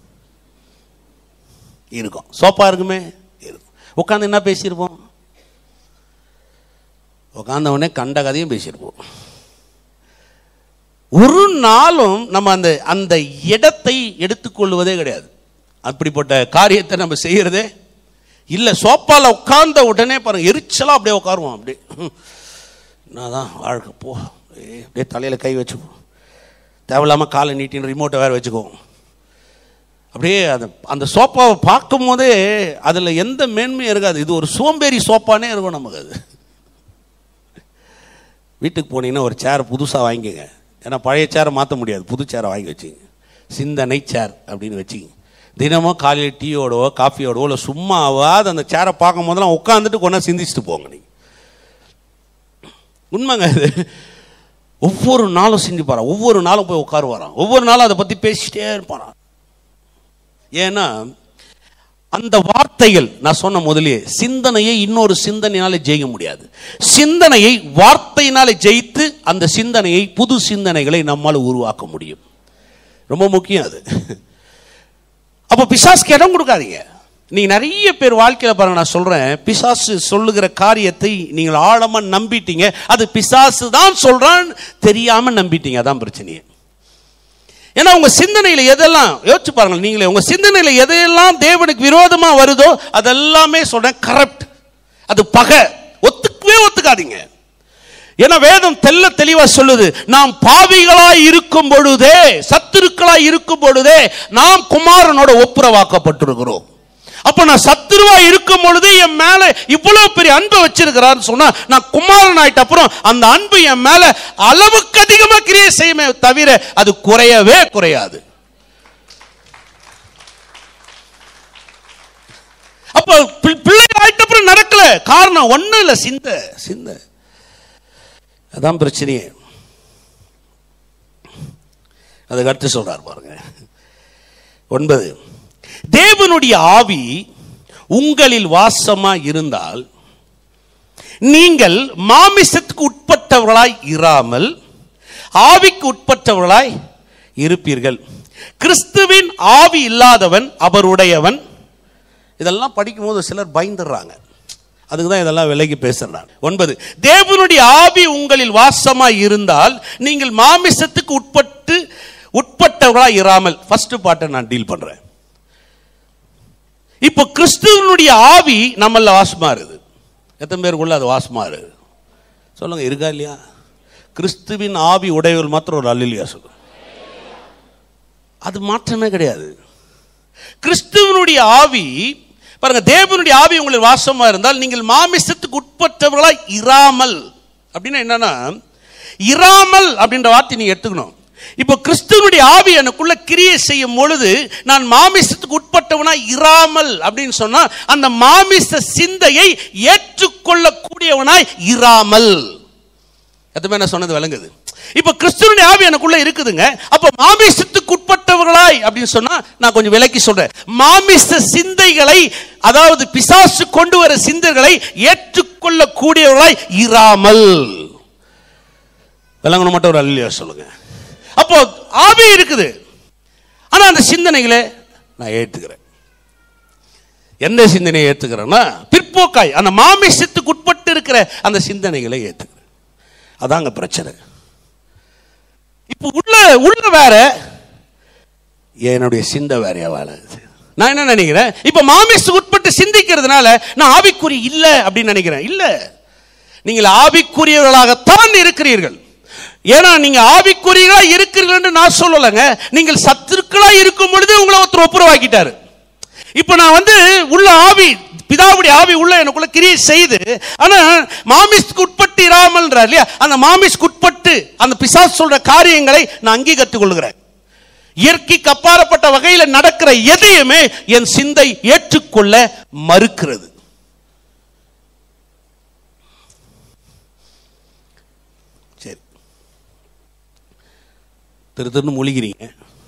இருக்கும் சோப்பா இருக்குமே இருக்கும் உட்காந்து என்ன பேசியிருப்போம் உட்காந்த உடனே கண்ட கதையும் பேசியிருப்போம் ஒரு நாளும் நம்ம அந்த அந்த இடத்தை எடுத்துக்கொள்வதே கிடையாது அப்படிப்பட்ட காரியத்தை நம்ம செய்யறதே இல்லை சோப்பால உட்கார்ந்த உடனே பாருங்க எரிச்சலா அப்படியே உட்காருவோம் அப்படியே நான் தான் வாழ்க்கை போ ஏய், அப்படியே தலையில் கை வச்சுப்போம் தேவையில்லாமல் காலை நீட்டின்னு ரிமோட்டை வேறு வச்சுக்குவோம் அப்படியே அந்த அந்த சோப்பாவை பார்க்கும் போதே அதில் எந்த மேன்மையும் இருக்காது இது ஒரு சோம்பேறி சோப்பானே இருக்கும் நமக்கு அது வீட்டுக்கு போனீங்கன்னா ஒரு சேர் புதுசாக வாங்கிக்கோங்க ஏன்னா பழைய சேரை மாற்ற முடியாது புது சேரை வாங்கி வச்சுங்க சிந்தனை சேர் அப்படின்னு வச்சுங்க தினமும் காலையில் டீயோடவோ காஃபியோடவோ இல்லை சும்மாவாது அந்த சேரை பார்க்கும் போதெல்லாம் உட்காந்துட்டு கொண்டா சிந்திச்சுட்டு போங்க நீங்கள் உண்மைங்க இது ஒவ்வொரு நாளும் சிந்திப்பாராம் ஒவ்வொரு நாளும் போய் உட்காருவாராம் ஒவ்வொரு நாளும் அதை பற்றி பேசிட்டே இருப்பாராம் ஏன்னா அந்த வார்த்தைகள் நான் சொன்ன முதலே சிந்தனையை இன்னொரு சிந்தனையினால ஜெயிக்க முடியாது சிந்தனையை வார்த்தையினால ஜெயித்து அந்த சிந்தனையை புது சிந்தனைகளை நம்மால் உருவாக்க முடியும் ரொம்ப முக்கியம் அது அப்போ பிசாசுக்கு இடம் கொடுக்காதீங்க நீங்க நிறைய பேர் வாழ்க்கையில பாருங்க நான் சொல்றேன் பிசாசு சொல்லுகிற காரியத்தை நீங்கள் ஆழமா நம்பிட்டீங்க அது பிசாசு தான் சொல்றான் தெரியாம நம்பிட்டீங்க அதான் பிரச்சனையே ஏன்னா உங்க சிந்தனையில எதெல்லாம் யோசிச்சு பாருங்க நீங்களே உங்க சிந்தனையில எதையெல்லாம் தேவனுக்கு விரோதமா வருதோ அதெல்லாமே சொல்றேன் கரப்ட் அது பகை ஒத்துக்கவே ஒத்துக்காதீங்க ஏன்னா வேதம் தெல்ல தெளிவா சொல்லுது நாம் பாவிகளாய் இருக்கும் பொழுதே சத்துருக்களாய் இருக்கும் பொழுதே நாம் குமாரனோட ஒப்புரவாக்கப்பட்டிருக்கிறோம் அப்ப நான் சத்துருவா இருக்கும் பொழுது என் மேல இவ்வளவு பெரிய அன்பை வச்சிருக்கிறான்னு சொன்னா நான் குமாரன் ஆயிட்ட அப்புறம் அந்த அன்பு என் மேல அளவுக்கு அதிகமா கிரியை செய்யுமே தவிர அது குறையவே குறையாது அப்ப பி- பிள்ளை ஆயிட்ட அப்புறம் நடக்கல காரணம் ஒண்ணும் இல்ல சிந்த சிந்த அதான் பிரச்சனையே அதுக்கு அடுத்து சொல்றார் பாருங்க ஒன்பது தேவனுடைய ஆவி உங்களில் வாசமா இருந்தால் நீங்கள் மாமிசத்துக்கு உட்பட்டவர்களாய் இராமல் ஆவிக்கு உட்பட்டவர்களாய் இருப்பீர்கள் கிறிஸ்துவின் ஆவி இல்லாதவன் அவருடையவன் இதெல்லாம் படிக்கும்போது சிலர் பயந்துடுறாங்க அதுக்கு தான் இதெல்லாம் விலகி பேசுறாங்க ஒன்பது தேவனுடைய ஆவி உங்களில் வாசமாய் இருந்தால் நீங்கள் மாமிசத்துக்கு உட்பட்டு உட்பட்டவர்களாய் இராமல் ஃபர்ஸ்ட் பாட்டை நான் டீல் பண்றேன் இப்போ கிறிஸ்துவனுடைய ஆவி நம்மள வாசமா இருக்குது எத்தனை பேருக்குள்ள அது வாசமா இருக்குது சொல்லுங்க இருக்கா இல்லையா கிறிஸ்துவின் ஆவி உடையவர்கள் மாத்திரம் ஒரு அல்லியா சொல்லுங்க அது மாற்றமே கிடையாது கிறிஸ்துவனுடைய ஆவி பாருங்க தேவனுடைய ஆவி உங்களுக்கு வாசமா இருந்தால் நீங்கள் மாமிசத்துக்கு உட்பட்டவர்களாய் இராமல் அப்படின்னா என்னன்னா இராமல் அப்படின்ற வார்த்தை நீங்க எடுத்துக்கணும் இப்போ கிறிஸ்துவனுடைய ஆவி எனக்குள்ள கிரியை செய்யும் பொழுது நான் மாமிசத்துக்கு உட்பட்டவனா இராமல் அப்படின்னு சொன்னா அந்த மாமிச சிந்தையை ஏற்றுக்கொள்ளக்கூடியவனாய் இராமல் எதுவுமே நான் சொன்னது விளங்குது இப்ப கிறிஸ்துவனுடைய ஆவி எனக்குள்ள இருக்குதுங்க அப்ப மாமிசத்துக்கு உட்பட்டவர்களாய் அப்படின்னு சொன்னா நான் கொஞ்சம் விலக்கி சொல்றேன் மாமிச சிந்தைகளை அதாவது பிசாசு கொண்டு வர சிந்தைகளை ஏற்றுக்கொள்ளக்கூடியவர்களாய் இராமல் விளங்கணும் மட்டும் ஒரு அல்லையா சொல்லுங்க அப்போ ஆவி இருக்குது ஆனா அந்த சிந்தனைகளை நான் ஏற்றுக்கிறேன் எந்த சிந்தனையை ஏற்றுக்கிறேன்னா பிற்போக்காய் அந்த மாமிசத்துக்கு உட்பட்டு இருக்கிற அந்த சிந்தனைகளை ஏற்றுக்கிறேன் அதாங்க பிரச்சனை இப்போ உள்ள உள்ள வேற என்னுடைய சிந்தை வேறையா வேலை நான் என்ன நினைக்கிறேன் இப்ப மாமிசத்துக்கு உட்பட்டு சிந்திக்கிறதுனால நான் ஆவிக்குறி இல்லை அப்படின்னு நினைக்கிறேன் இல்ல நீங்கள் ஆவிக்குரியவர்களாகத்தான் இருக்கிறீர்கள் ஏன்னா நீங்க ஆவிக்குறிகளா இருக்கிறீர்கள் என்று நான் சொல்லலைங்க நீங்கள் சத்துருக்களா இருக்கும் பொழுது உங்களை ஒருத்தர் ஒப்புரவாக்கிட்டாரு இப்போ நான் வந்து உள்ள ஆவி பிதாவுடைய ஆவி உள்ள எனக்குள்ள கிரியை செய்து ஆனா மாமிஸ்க்கு உட்பட்டு இராமல்ன்றார் இல்லையா அந்த மாமிஸ்க்கு உட்பட்டு அந்த பிசாசு சொல்ற காரியங்களை நான் அங்கீகரித்துக் கொள்கிறேன் இயற்கைக்கு அப்பாற்பட்ட வகையில் நடக்கிற எதையுமே என் சிந்தை ஏற்றுக்கொள்ள மறுக்கிறது சரி திரு திருன்னு முழிக்கிறீங்க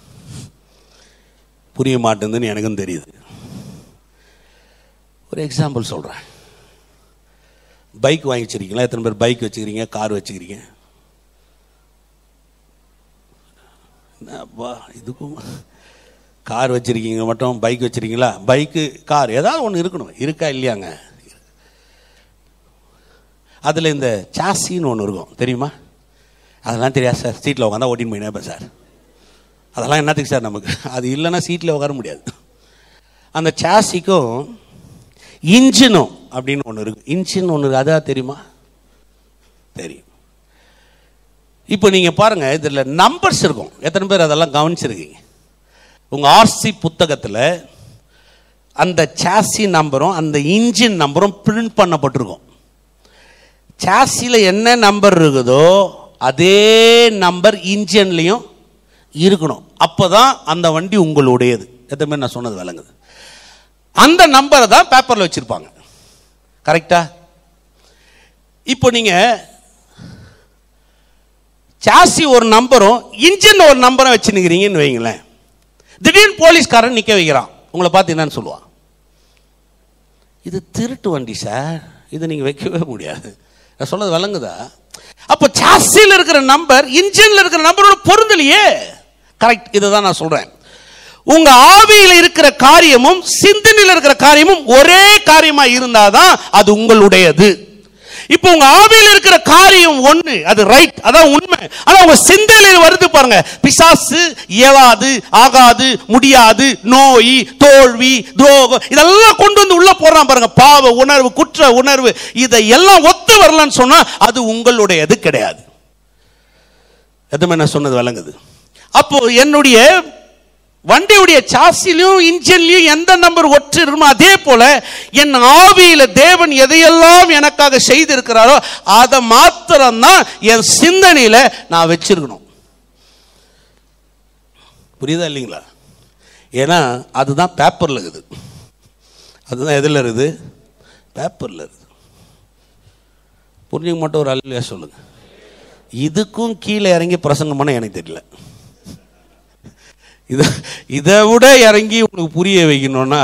புரிய மாட்டேங்குதுன்னு எனக்கும் தெரியுது ஒரு எக்ஸாம்பிள் சொல்கிறேன் பைக் வாங்கி வச்சிருக்கீங்களா எத்தனை பேர் பைக் வச்சுக்கிறீங்க கார் வச்சுக்கிறீங்க என்னப்பா இதுக்கும் கார் வச்சிருக்கீங்க மட்டும் பைக் வச்சிருக்கீங்களா பைக்கு கார் ஏதாவது ஒன்று இருக்கணும் இருக்கா இல்லையாங்க அதில் இந்த சாசின்னு ஒன்று இருக்கும் தெரியுமா அதெல்லாம் தெரியாது சார் சீட்டில் உட்காந்தா ஓட்டின்னு போயினேப்பா சார் அதெல்லாம் என்னத்துக்கு சார் நமக்கு அது இல்லைன்னா சீட்டில் உட்கார முடியாது அந்த சாசிக்கும் இன்ஜினும் அப்படின்னு ஒன்று இருக்கு இன்ஜின் ஒன்று இருக்கு அதான் தெரியுமா தெரியும் இப்போ நீங்கள் பாருங்கள் இதில் நம்பர்ஸ் இருக்கும் எத்தனை பேர் அதெல்லாம் கவனிச்சிருக்கீங்க உங்கள் ஆர்சி புத்தகத்தில் அந்த சாசி நம்பரும் அந்த இன்ஜின் நம்பரும் பிரிண்ட் பண்ணப்பட்டிருக்கும் சாசியில் என்ன நம்பர் இருக்குதோ அதே நம்பர் இன்ஜின்லேயும் இருக்கணும் அப்போ தான் அந்த வண்டி உங்களுடையது எத்தனை பேர் நான் சொன்னது விளங்குது அந்த நம்பரை தான் பேப்பரில் வச்சுருப்பாங்க கரெக்டா இப்போ நீங்கள் சாசி ஒரு நம்பரும் இன்ஜின் ஒரு நம்பரும் வச்சுருக்கிறீங்கன்னு வைங்களேன் திடீர்னு போலீஸ்காரன் நிற்க வைக்கிறான் உங்களை பார்த்து என்னன்னு சொல்லுவான் இது திருட்டு வண்டி சார் இது நீங்கள் வைக்கவே முடியாது நான் சொல்றது விளங்குதா அப்போ சாசியில் இருக்கிற நம்பர் இன்ஜினில் இருக்கிற நம்பரோட பொருந்தலையே கரெக்ட் இதை தான் நான் சொல்கிறேன் உங்க ஆவியில் இருக்கிற காரியமும் சிந்தனையில் இருக்கிற காரியமும் ஒரே காரியமா இருந்தாதான் அது உங்களுடையது இப்போ உங்க ஆவியில் இருக்கிற காரியம் ஒண்ணு அது ரைட் அதான் உண்மை ஆனா உங்க சிந்தனையில் வருது பாருங்க பிசாசு இயலாது ஆகாது முடியாது நோய் தோல்வி துரோகம் இதெல்லாம் கொண்டு வந்து உள்ள போடுறான் பாருங்க பாவ உணர்வு குற்ற உணர்வு இதை எல்லாம் ஒத்து வரலன்னு சொன்னா அது உங்களுடையது கிடையாது எதுவுமே நான் சொன்னது விளங்குது அப்போ என்னுடைய வண்டியுடைய சாசிலையும் இன்ஜின்லையும் எந்த நம்பர் ஒற்று இருக்குமோ அதே போல என் ஆவியில தேவன் எதையெல்லாம் எனக்காக செய்திருக்கிறாரோ அதை மாத்திரம்தான் என் சிந்தனையில நான் வச்சிருக்கணும் புரியுதா இல்லைங்களா ஏன்னா அதுதான் பேப்பரில் இருக்குது அதுதான் எதில் இருக்குது பேப்பரில் இருக்குது புரிஞ்சுக்க மட்டும் ஒரு அல்லையா சொல்லுங்க இதுக்கும் கீழே இறங்கி பிரசங்கம் பண்ண எனக்கு தெரியல இதை இதை விட இறங்கி உனக்கு புரிய வைக்கணும்னா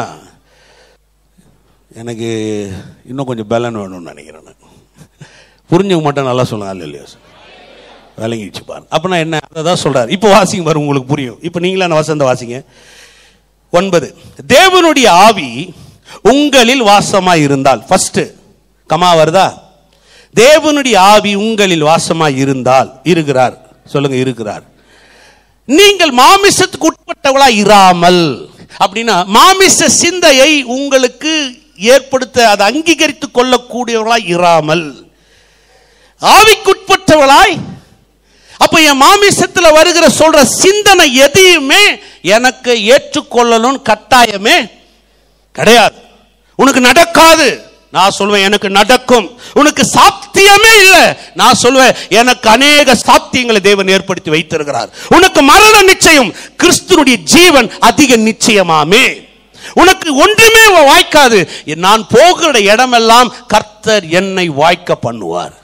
எனக்கு இன்னும் கொஞ்சம் பலன் வேணும்னு நினைக்கிறேன் நான் புரிஞ்சுக்க மாட்டேன் நல்லா சொல்லுங்க அல்ல இல்லையா விளங்கிடுச்சு பாருங்க அப்படின்னா என்ன அதை தான் சொல்கிறார் இப்போ வாசிங்க பாருங்க உங்களுக்கு புரியும் இப்போ நீங்களே அந்த வசந்த வாசிங்க ஒன்பது தேவனுடைய ஆவி உங்களில் வாசமாய் இருந்தால் ஃபர்ஸ்ட் கமா வருதா தேவனுடைய ஆவி உங்களில் வாசமாய் இருந்தால் இருக்கிறார் சொல்லுங்க இருக்கிறார் நீங்கள் மாமிசத்துக்கு உட்பட்டவளா இராமல் அப்படின்னா மாமிச சிந்தையை உங்களுக்கு ஏற்படுத்த அதை அங்கீகரித்துக் கொள்ளக்கூடியவர்களாய் இராமல் ஆவிக்குட்பட்டவளாய் அப்ப என் மாமிசத்துல வருகிற சொல்ற சிந்தனை எதையுமே எனக்கு ஏற்றுக்கொள்ளணும் கட்டாயமே கிடையாது உனக்கு நடக்காது நான் சொல்வேன் எனக்கு நடக்கும் உனக்கு சாத்தியமே இல்லை நான் சொல்வேன் எனக்கு அநேக சாத்தியங்களை தேவன் ஏற்படுத்தி வைத்திருக்கிறார் உனக்கு மரண நிச்சயம் கிறிஸ்துனுடைய ஜீவன் அதிக நிச்சயமாமே உனக்கு ஒன்றுமே வாய்க்காது நான் போகிற இடமெல்லாம் கர்த்தர் என்னை வாய்க்க பண்ணுவார்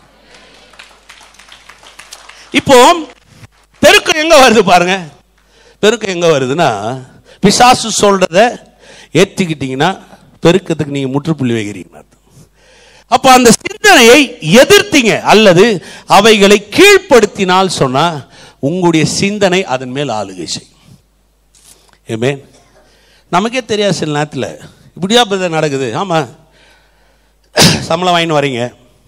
இப்போ பெருக்கம் எங்க வருது பாருங்க பெருக்கம் எங்க வருதுன்னா பிசாசு சொல்றத ஏத்திக்கிட்டீங்கன்னா பெருக்கத்துக்கு நீங்க முற்றுப்புள்ளி வைக்கிறீங்க அர்த்தம் அப்ப அந்த சிந்தனையை எதிர்த்தீங்க அல்லது அவைகளை கீழ்ப்படுத்தினால் சொன்னா உங்களுடைய சிந்தனை அதன் மேல் ஆளுகை செய்யும் ஏமே நமக்கே தெரியாது சில நேரத்தில் இப்படியா பிரதர் நடக்குது ஆமா சம்பளம் வாங்கின்னு வரீங்க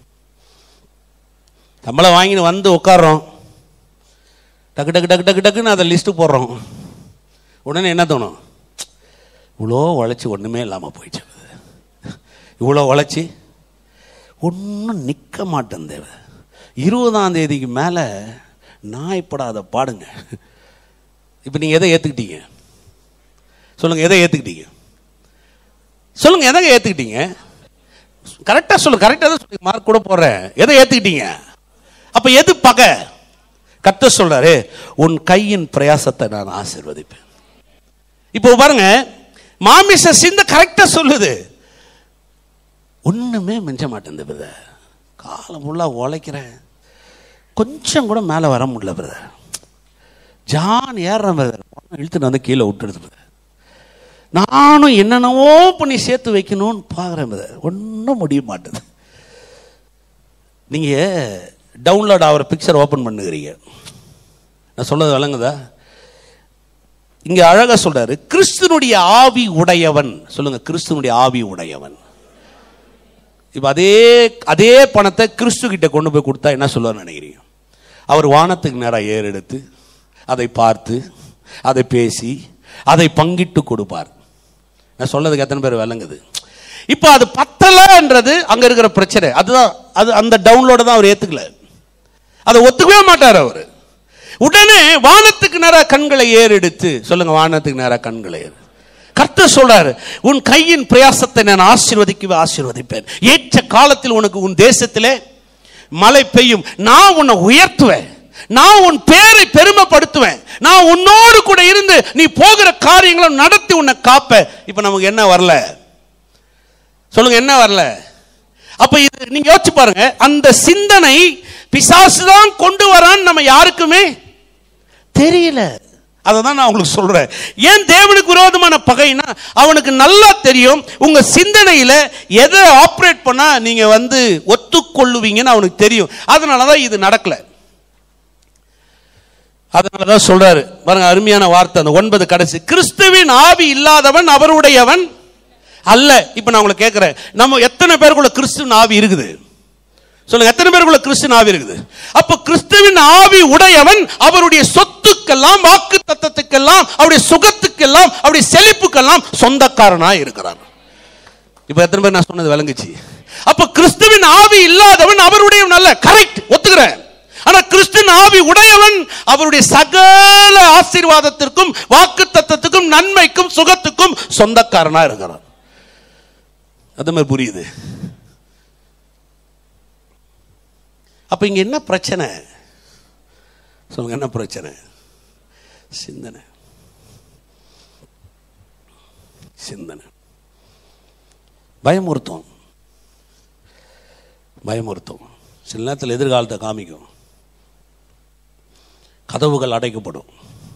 சம்பளம் வாங்கின்னு வந்து உட்காரோம் டக்கு டக்கு டக்கு டக்கு டக்குன்னு அதை லிஸ்ட்டு போடுறோம் உடனே என்ன தோணும் இவ்வளோ உழைச்சி ஒன்றுமே இல்லாமல் போயிடுச்சு இவ்வளோ உழைச்சி ஒன்றும் நிற்க மாட்டேன் தேவை இருபதாம் தேதிக்கு மேலே நாய்ப்படாத பாடுங்க இப்போ நீங்கள் எதை ஏற்றுக்கிட்டீங்க சொல்லுங்கள் எதை ஏற்றுக்கிட்டீங்க சொல்லுங்கள் எதை ஏற்றுக்கிட்டீங்க கரெக்டாக சொல்லுங்க கரெக்டாக தான் சொல்லி மார்க் கூட போடுறேன் எதை ஏற்றுக்கிட்டீங்க அப்போ எது பகை கத்த சொல்றாரு உன் கையின் பிரயாசத்தை நான் ஆசீர்வதிப்பேன் இப்போ பாருங்க மாமிச சிந்த கரெக்டா சொல்லுது ஒண்ணுமே மிஞ்ச மாட்டேன் பிரதர் காலம் ஃபுல்லாக உழைக்கிறேன் கொஞ்சம் கூட மேலே வர முடியல பிரதர் ஜான் ஏறுறேன் பிரதர் இழுத்துட்டு வந்து கீழே விட்டுடுது பிரதர் நானும் என்னென்னவோ பண்ணி சேர்த்து வைக்கணும்னு பார்க்குறேன் பிரதர் ஒன்றும் முடிய மாட்டேது நீங்கள் டவுன்லோட் ஆகிற பிக்சர் ஓப்பன் பண்ணுகிறீங்க நான் சொல்றது விளங்குதா இங்க அழகா சொல்றாரு கிறிஸ்துனுடைய ஆவி உடையவன் சொல்லுங்க கிறிஸ்துனுடைய ஆவி உடையவன் இப்ப அதே அதே பணத்தை கிறிஸ்து கிட்ட கொண்டு போய் கொடுத்தா என்ன சொல்லுவார் நினைக்கிறீங்க அவர் வானத்துக்கு நேராக ஏறெடுத்து அதை பார்த்து அதை பேசி அதை பங்கிட்டு கொடுப்பார் நான் சொல்லதுக்கு எத்தனை பேர் விளங்குது இப்போ அது பத்தலைன்றது அங்க இருக்கிற பிரச்சனை அதுதான் அது அந்த டவுன்லோட தான் அவர் ஏத்துக்கல அதை ஒத்துக்கவே மாட்டார் அவர் உடனே வானத்துக்கு நேராக கண்களை ஏறெடுத்து சொல்லுங்க வானத்துக்கு நேராக கண்களை ஏறு கர்த்தர் சொல்றாரு உன் கையின் பிரயாசத்தை நான் ஆசீர்வதிக்கவே ஆசீர்வதிப்பேன் ஏற்ற காலத்தில் உனக்கு உன் தேசத்திலே மழை பெய்யும் நான் உன்னை உயர்த்துவேன் நான் உன் பேரை பெருமைப்படுத்துவேன் நான் உன்னோடு கூட இருந்து நீ போகிற காரியங்களை நடத்தி உன்னை காப்பேன் இப்ப நமக்கு என்ன வரல சொல்லுங்க என்ன வரல அப்ப இது நீங்க யோசிச்சு பாருங்க அந்த சிந்தனை பிசாசு தான் கொண்டு வரான்னு நம்ம யாருக்குமே தெரியல அதை தான் நான் உங்களுக்கு சொல்றேன் ஏன் தேவனுக்கு விரோதமான பகைனா அவனுக்கு நல்லா தெரியும் உங்க சிந்தனையில எதை ஆப்ரேட் பண்ணா நீங்க வந்து ஒத்துக்கொள்ளுவீங்கன்னு அவனுக்கு தெரியும் அதனால தான் இது நடக்கல அதனால தான் சொல்றாரு பாருங்க அருமையான வார்த்தை அந்த ஒன்பது கடைசி கிறிஸ்துவின் ஆவி இல்லாதவன் அவருடையவன் அல்ல இப்ப நான் உங்களை கேட்கிறேன் நம்ம எத்தனை பேருக்குள்ள கிறிஸ்துவின் ஆவி இருக்குது சொல்லுங்க எத்தனை பேருக்குள்ள கிறிஸ்துவின் ஆவி இருக்குது அப்ப கிறிஸ்துவின் ஆவி உடையவன் அவருடைய சொத்துக்கெல்லாம் வாக்கு தத்தத்துக்கெல்லாம் அவருடைய சுகத்துக்கெல்லாம் அவருடைய செழிப்புக்கெல்லாம் சொந்தக்காரனாய் இருக்கிறான் இப்ப எத்தனை பேர் நான் சொன்னது விளங்குச்சு அப்ப கிறிஸ்துவின் ஆவி இல்லாதவன் அவருடையவன் அல்ல கரெக்ட் ஒத்துக்கிறேன் ஆனா கிறிஸ்துவின் ஆவி உடையவன் அவருடைய சகல ஆசீர்வாதத்திற்கும் வாக்கு தத்தத்துக்கும் நன்மைக்கும் சுகத்துக்கும் சொந்தக்காரனா இருக்கிறான் அது மாதிரி புரியுது அப்ப இங்க என்ன பிரச்சனை சொல்லுங்க என்ன பிரச்சனை சிந்தனை சிந்தனை பயமுறுத்தும் பயமுறுத்தும் சில நேரத்தில் எதிர்காலத்தை காமிக்கும் கதவுகள் அடைக்கப்படும்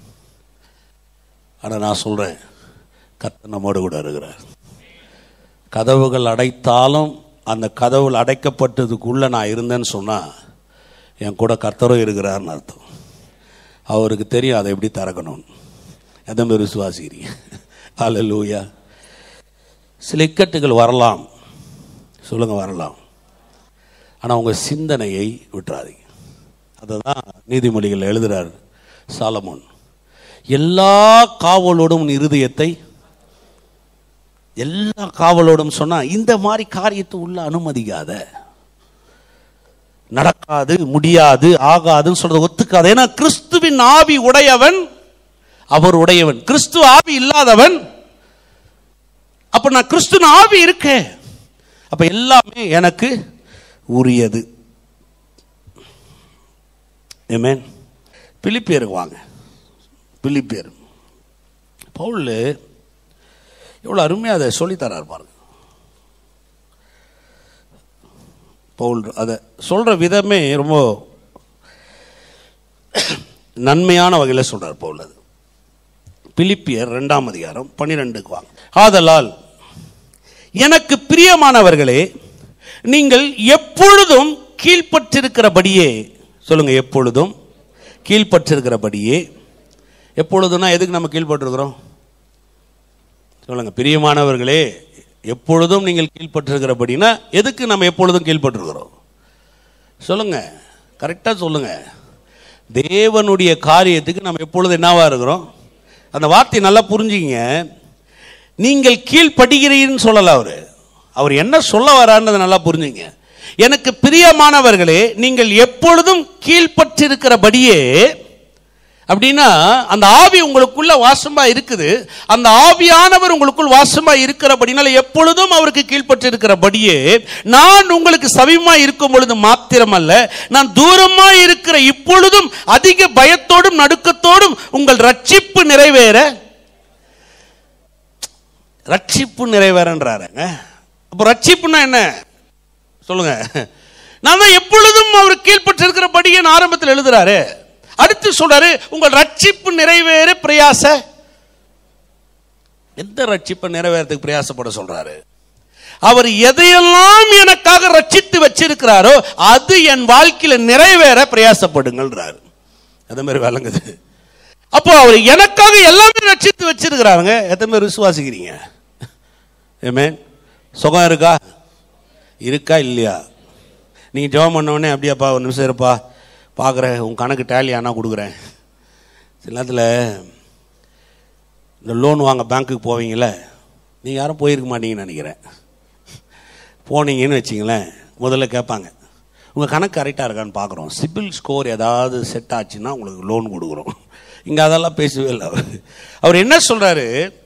ஆனால் நான் சொல்கிறேன் கர்த்தர் நம்மோடு கூட இருக்கிறார் கதவுகள் அடைத்தாலும் அந்த கதவுகள் அடைக்கப்பட்டதுக்குள்ளே நான் இருந்தேன்னு சொன்னால் என் கூட கர்த்தரும் இருக்கிறார்னு அர்த்தம் அவருக்கு தெரியும் அதை எப்படி திறக்கணும் எதை மாரி விசுவாசிக்கிறீங்க அல்லூயா சில இக்கட்டுகள் வரலாம் சொல்லுங்க வரலாம் ஆனால் உங்கள் சிந்தனையை விட்டுறாதீங்க அதை தான் நீதிமொழிகள் எழுதுறார் சாலமோன் எல்லா காவலோடும் உன் இருதயத்தை எல்லா காவலோடும் சொன்னா இந்த மாதிரி காரியத்தை உள்ள அனுமதிக்காத நடக்காது முடியாது ஆகாதுன்னு சொல்றது ஒத்துக்காது ஏன்னா கிறிஸ்துவின் ஆவி உடையவன் அவர் உடையவன் கிறிஸ்து ஆவி இல்லாதவன் அப்ப நான் கிறிஸ்துவின் ஆவி இருக்கேன் அப்ப எல்லாமே எனக்கு உரியது ஏமேன் பிலிப்பியருக்கு வாங்க பிலிப்பியர் பவுல் எவ்வளோ அருமையாக அதை சொல்லித்தரார் பாருங்க பவுல் அதை சொல்கிற விதமே ரொம்ப நன்மையான வகையில் சொல்கிறார் பவுல் அது பிலிப்பியர் ரெண்டாம் அதிகாரம் பன்னிரெண்டுக்கு வாங்க ஆதலால் எனக்கு பிரியமானவர்களே நீங்கள் எப்பொழுதும் கீழ்ப்பற்றிருக்கிறபடியே சொல்லுங்க எப்பொழுதும் கீழ்ப்பற்றிருக்கிறபடியே எப்பொழுதுனா எதுக்கு நம்ம கீழ்ப்பட்டிருக்கிறோம் சொல்லுங்க பிரியமானவர்களே எப்பொழுதும் நீங்கள் கீழ்ப்பட்டிருக்கிறபடினா எதுக்கு நம்ம எப்பொழுதும் கீழ்ப்பட்டிருக்கிறோம் சொல்லுங்க கரெக்டாக சொல்லுங்க தேவனுடைய காரியத்துக்கு நம்ம எப்பொழுதும் என்னவா இருக்கிறோம் அந்த வார்த்தையை நல்லா புரிஞ்சுக்கிங்க நீங்கள் கீழ்ப்படுகிறீன்னு சொல்லல அவரு அவர் என்ன சொல்ல வரான்றதை நல்லா புரிஞ்சுங்க எனக்கு பிரியமானவர்களே நீங்கள் எப்பொழுதும் கீழ்ப்பற்றிருக்கிறபடியே அப்படின்னா அந்த ஆவி உங்களுக்குள்ள வாசமா இருக்குது அந்த ஆவியானவர் உங்களுக்குள் வாசமா இருக்கிறபடினால எப்பொழுதும் அவருக்கு கீழ்ப்பட்டு இருக்கிறபடியே நான் உங்களுக்கு சமீபமா இருக்கும் பொழுது மாத்திரமல்ல நான் தூரமா இருக்கிற இப்பொழுதும் அதிக பயத்தோடும் நடுக்கத்தோடும் உங்கள் ரட்சிப்பு நிறைவேற ரட்சிப்பு நிறைவேறன்றாருங்க அப்போ ரட்சிப்புன்னா என்ன சொல்லுங்க நான் தான் எப்பொழுதும் அவர் கீழ்ப்பட்டு இருக்கிறபடியே ஆரம்பத்தில் எழுதுறாரு அடுத்து சொல்றாரு உங்கள் ரட்சிப்பு நிறைவேற பிரயாச எந்த ரட்சிப்பை நிறைவேறதுக்கு பிரயாசப்பட சொல்றாரு அவர் எதையெல்லாம் எனக்காக ரட்சித்து வச்சிருக்கிறாரோ அது என் வாழ்க்கையில நிறைவேற பிரயாசப்படுங்கள்ன்றாரு அதே மாதிரி விளங்குது அப்போ அவர் எனக்காக எல்லாமே ரட்சித்து வச்சிருக்கிறாருங்க எத்தனை பேர் விசுவாசிக்கிறீங்க ஏமே சுகம் இருக்கா இருக்கா இல்லையா நீங்கள் ஜெபம் பண்ண உடனே அப்படியாப்பா ஒரு நிமிஷம் இருப்பா பார்க்குறேன் உன் கணக்கு டேலி ஆனால் கொடுக்குறேன் சில நேரத்தில் இந்த லோன் வாங்க பேங்க்குக்கு போவீங்களே நீங்கள் யாரும் போயிருக்க மாட்டீங்கன்னு நினைக்கிறேன் போனீங்கன்னு வச்சிங்களேன் முதல்ல கேட்பாங்க உங்கள் கணக்கு கரெக்டாக இருக்கான்னு பார்க்குறோம் சிபில் ஸ்கோர் ஏதாவது செட் ஆச்சுன்னா உங்களுக்கு லோன் கொடுக்குறோம் இங்கே அதெல்லாம் பேசவே இல்லை அவர் அவர் என்ன சொல்கிறாரு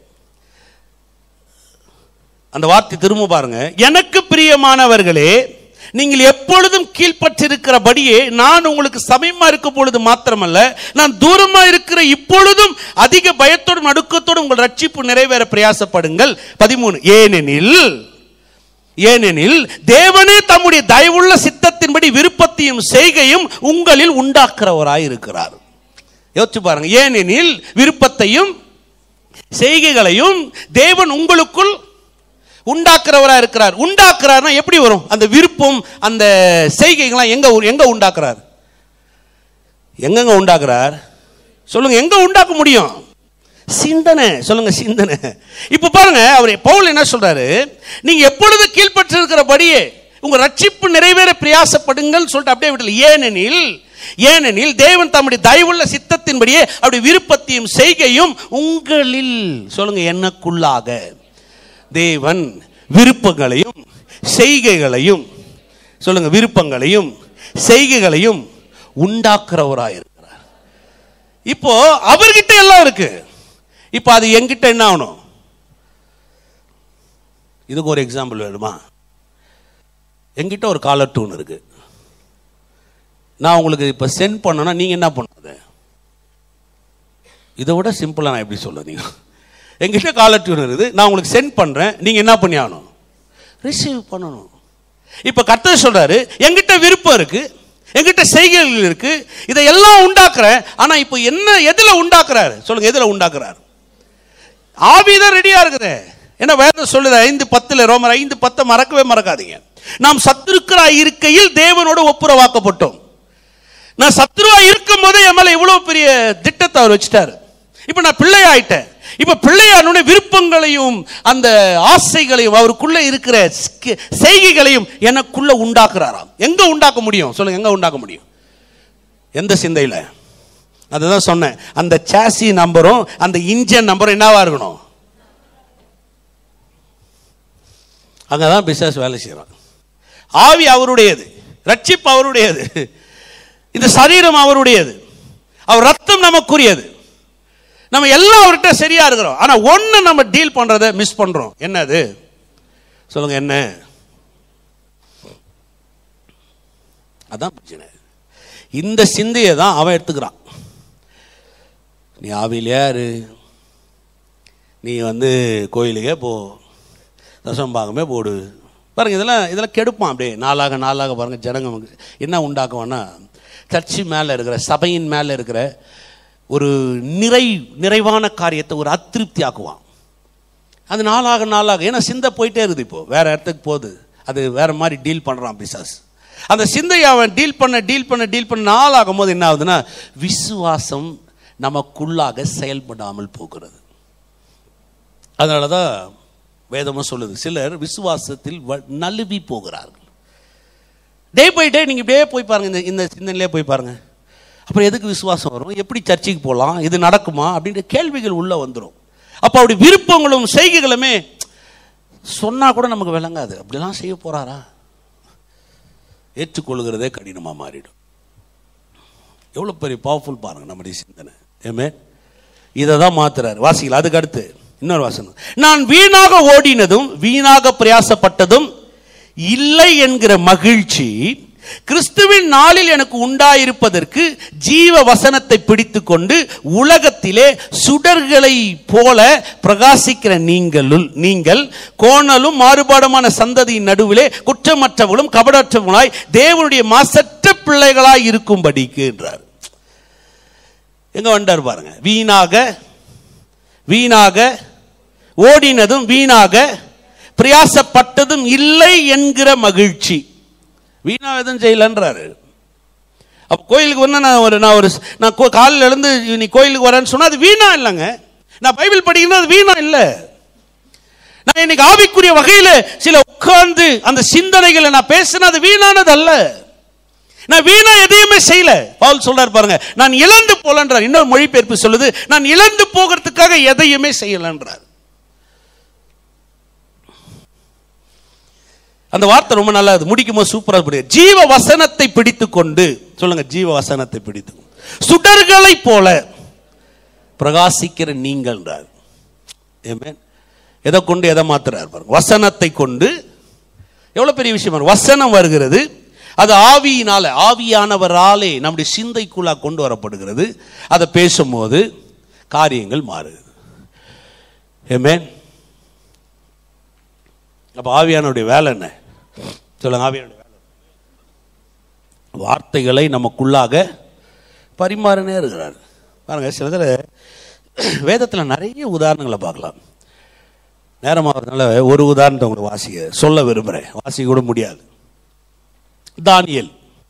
அந்த வார்த்தை திரும்ப பாருங்க எனக்கு பிரியமானவர்களே நீங்கள் எப்பொழுதும் கீழ்ப்பட்டிருக்கிறபடியே நான் உங்களுக்கு சமயமா இருக்கும் பொழுது மாத்திரமல்ல நான் தூரமா இருக்கிற இப்பொழுதும் அதிக பயத்தோடும் நடுக்கத்தோடும் உங்கள் ரட்சிப்பு நிறைவேற பிரயாசப்படுங்கள் பதிமூணு ஏனெனில் ஏனெனில் தேவனே தம்முடைய தயவுள்ள சித்தத்தின்படி விருப்பத்தையும் செய்கையும் உங்களில் உண்டாக்குறவராய் இருக்கிறார் யோசிச்சு பாருங்க ஏனெனில் விருப்பத்தையும் செய்கைகளையும் தேவன் உங்களுக்குள் உண்டாக்குறவரா இருக்கிறார் உண்டாக்குறாருன்னா எப்படி வரும் அந்த விருப்பம் அந்த செய்கைகள்லாம் எங்க எங்க உண்டாக்குறார் எங்கெங்க உண்டாக்குறார் சொல்லுங்க எங்க உண்டாக்க முடியும் சிந்தனை சொல்லுங்க சிந்தனை இப்ப பாருங்க அவர் பவுல் என்ன சொல்றாரு நீங்க எப்பொழுது கீழ்பற்று இருக்கிறபடியே உங்க ரட்சிப்பு நிறைவேற பிரயாசப்படுங்கள் சொல்லிட்டு அப்படியே விடல ஏனெனில் ஏனெனில் தேவன் தம்முடைய தயவுள்ள சித்தத்தின்படியே அப்படி விருப்பத்தையும் செய்கையும் உங்களில் சொல்லுங்க எனக்குள்ளாக தேவன் விருப்பங்களையும் செய்கைகளையும் சொல்லுங்க விருப்பங்களையும் செய்கைகளையும் உண்டாக்குறவராக இருக்கிறார் இப்போ அவர்கிட்ட எல்லாம் இருக்கு இப்போ அது என்கிட்ட என்ன ஆகணும் இதுக்கு ஒரு எக்ஸாம்பிள் வேணுமா என்கிட்ட ஒரு காலர் டூன் இருக்கு நான் உங்களுக்கு இப்போ சென்ட் பண்ணனா நீங்கள் என்ன பண்ணுறது இதை விட சிம்பிளாக நான் எப்படி சொல்ல நீங்க எங்கிட்ட காலர் டியூன் இருக்குது நான் உங்களுக்கு சென்ட் பண்ணுறேன் நீங்கள் என்ன பண்ணி ஆகணும் ரிசீவ் பண்ணணும் இப்போ கர்த்தர் சொல்கிறாரு எங்கிட்ட விருப்பம் இருக்குது எங்கிட்ட செய்கைகள் இருக்கு இதை எல்லாம் உண்டாக்குறேன் ஆனால் இப்போ என்ன எதில் உண்டாக்குறாரு சொல்லுங்க எதில் உண்டாக்குறாரு ஆவி தான் ரெடியாக இருக்குது ஏன்னா வேதம் சொல்லுது ஐந்து பத்தில் ரோமர் ஐந்து பத்தை மறக்கவே மறக்காதீங்க நாம் சத்துருக்கிறா இருக்கையில் தேவனோட ஒப்புரவாக்கப்பட்டோம் நான் சத்ருவா இருக்கும் போதே என் மேல இவ்வளவு பெரிய திட்டத்தை அவர் வச்சுட்டாரு இப்ப நான் பிள்ளை ஆயிட்டேன் இப்ப பிள்ளையானுடைய விருப்பங்களையும் அந்த ஆசைகளையும் அவருக்குள்ள இருக்கிற ஸ்கி- செய்கைகளையும் எனக்குள்ள உண்டாக்குறாராம் எங்க உண்டாக்க முடியும் சொல்லுங்க எங்க உண்டாக்க முடியும் எந்த சிந்தையில அதுதான் சொன்னேன் அந்த சாசி நம்பரும் அந்த இன்ஜின் நம்பரும் என்னவா இருக்கணும் அங்கதான் பிசாஸ் வேலை செய்யறான் ஆவி அவருடையது ரட்சிப்பு அவருடையது இந்த சரீரம் அவருடையது அவர் ரத்தம் நமக்குரியது நம்ம எல்லாம் அவர்கிட்ட சரியா இருக்கிறோம் ஆனா ஒண்ணு நம்ம டீல் பண்றதை மிஸ் பண்றோம் என்னது சொல்லுங்க என்ன அதான் பிரச்சனை இந்த சிந்தையை தான் அவன் எடுத்துக்கிறான் நீ ஆவியிலே இரு நீ வந்து கோயிலுக்கே போ தசம்பாகமே போடு பாருங்க இதெல்லாம் இதெல்லாம் கெடுப்பான் அப்படியே நாளாக நாளாக பாருங்க ஜனங்க வந்து என்ன உண்டாக்குவான்னா சர்ச்சு மேலே இருக்கிற சபையின் மேலே இருக்கிற ஒரு நிறை நிறைவான காரியத்தை ஒரு அதிருப்தி ஆக்குவான் அது நாளாக நாளாக ஏன்னா சிந்தை போயிட்டே இருக்குது இப்போ வேற இடத்துக்கு போகுது அது வேற மாதிரி டீல் பண்ணுறான் பிசாஸ் அந்த சிந்தையை அவன் டீல் பண்ண டீல் பண்ண டீல் பண்ண நாளாகும் போது என்ன ஆகுதுன்னா விசுவாசம் நமக்குள்ளாக செயல்படாமல் போகிறது அதனால தான் வேதமும் சொல்லுது சிலர் விசுவாசத்தில் வ- நழுவி போகிறார்கள் டே பை டே நீங்கள் இப்படியே போய் பாருங்க இந்த இந்த சிந்தனையிலே போய் பாருங்க அப்புறம் எதுக்கு விசுவாசம் வரும் எப்படி சர்ச்சுக்கு போகலாம் இது நடக்குமா அப்படின்ற கேள்விகள் உள்ள வந்துடும் அப்போ அப்படி விருப்பங்களும் செய்கைகளுமே சொன்னா கூட நமக்கு விளங்காது அப்படிலாம் செய்ய போறாரா ஏற்றுக்கொள்கிறதே கடினமாக மாறிடும் எவ்வளோ பெரிய பவர்ஃபுல் பாருங்க நம்முடைய சிந்தனை ஏமே இதை தான் மாத்துறாரு வாசிகள் அதுக்கு அடுத்து இன்னொரு வாசனம் நான் வீணாக ஓடினதும் வீணாக பிரயாசப்பட்டதும் இல்லை என்கிற மகிழ்ச்சி கிறிஸ்துவின் நாளில் எனக்கு உண்டாயிருப்பதற்கு ஜீவ வசனத்தை பிடித்துக்கொண்டு உலகத்திலே சுடர்களை போல பிரகாசிக்கிற நீங்களுள் நீங்கள் கோணலும் மாறுபாடுமான சந்ததியின் நடுவிலே குற்றமற்றவர்களும் கபடற்றவர்களாய் தேவனுடைய மாசற்ற பிள்ளைகளாய் இருக்கும்படிக்கு என்றார் எங்க வந்தார் பாருங்க வீணாக வீணாக ஓடினதும் வீணாக பிரயாசப்பட்டதும் இல்லை என்கிற மகிழ்ச்சி வீணா எதுவும் செய்யலன்றாரு அப்போ கோயிலுக்கு வந்து நான் ஒரு நான் ஒரு நான் கோ- காலையில எழுந்து நீ கோயிலுக்கு வரேன்னு சொன்னா அது வீணா இல்லைங்க நான் பைபிள் படிக்கணும் அது வீணா இல்லை நான் இன்னைக்கு ஆவிக்குரிய வகையில சில உட்கார்ந்து அந்த சிந்தனைகளை நான் பேசினா அது வீணானது அல்ல நான் வீணா எதையுமே செய்யல பவுல் சொல்றாரு பாருங்க நான் இழந்து போலன்றார் இன்னொரு மொழிபெயர்ப்பு சொல்லுது நான் இழந்து போகிறதுக்காக எதையுமே செய்யலன்றார் அந்த வார்த்தை ரொம்ப நல்லா இருக்கு முடிக்கும் போது சூப்பரா புரியுது ஜீவ வசனத்தை பிடித்து கொண்டு சொல்லுங்க ஜீவ வசனத்தை பிடித்து சுடர்களை போல பிரகாசிக்கிற நீங்கள்ன்றார் Amen. எதை கொண்டு எதை மாத்துறார் பாருங்க வசனத்தை கொண்டு எவ்வளவு பெரிய விஷயம் பாருங்க. வசனம் வருகிறது அது ஆவியினால ஆவியானவராலே நம்முடைய சிந்தைக்குள்ளா கொண்டு வரப்படுகிறது அதை பேசும்போது காரியங்கள் மாறுது ஏமேன் அப்ப ஆவியானுடைய வேலை என்ன சொல்லுங்க ஆவியானுடைய வேலை வார்த்தைகளை நமக்குள்ளாக பரிமாறினே இருக்கிறார் பாருங்க சில தடவை வேதத்தில் நிறைய உதாரணங்களை பார்க்கலாம் நேரமாகிறதுனால ஒரு உதாரணத்தை உங்களுக்கு வாசிக்க சொல்ல விரும்புகிறேன் வாசிக்க கூட முடியாது தானியேல்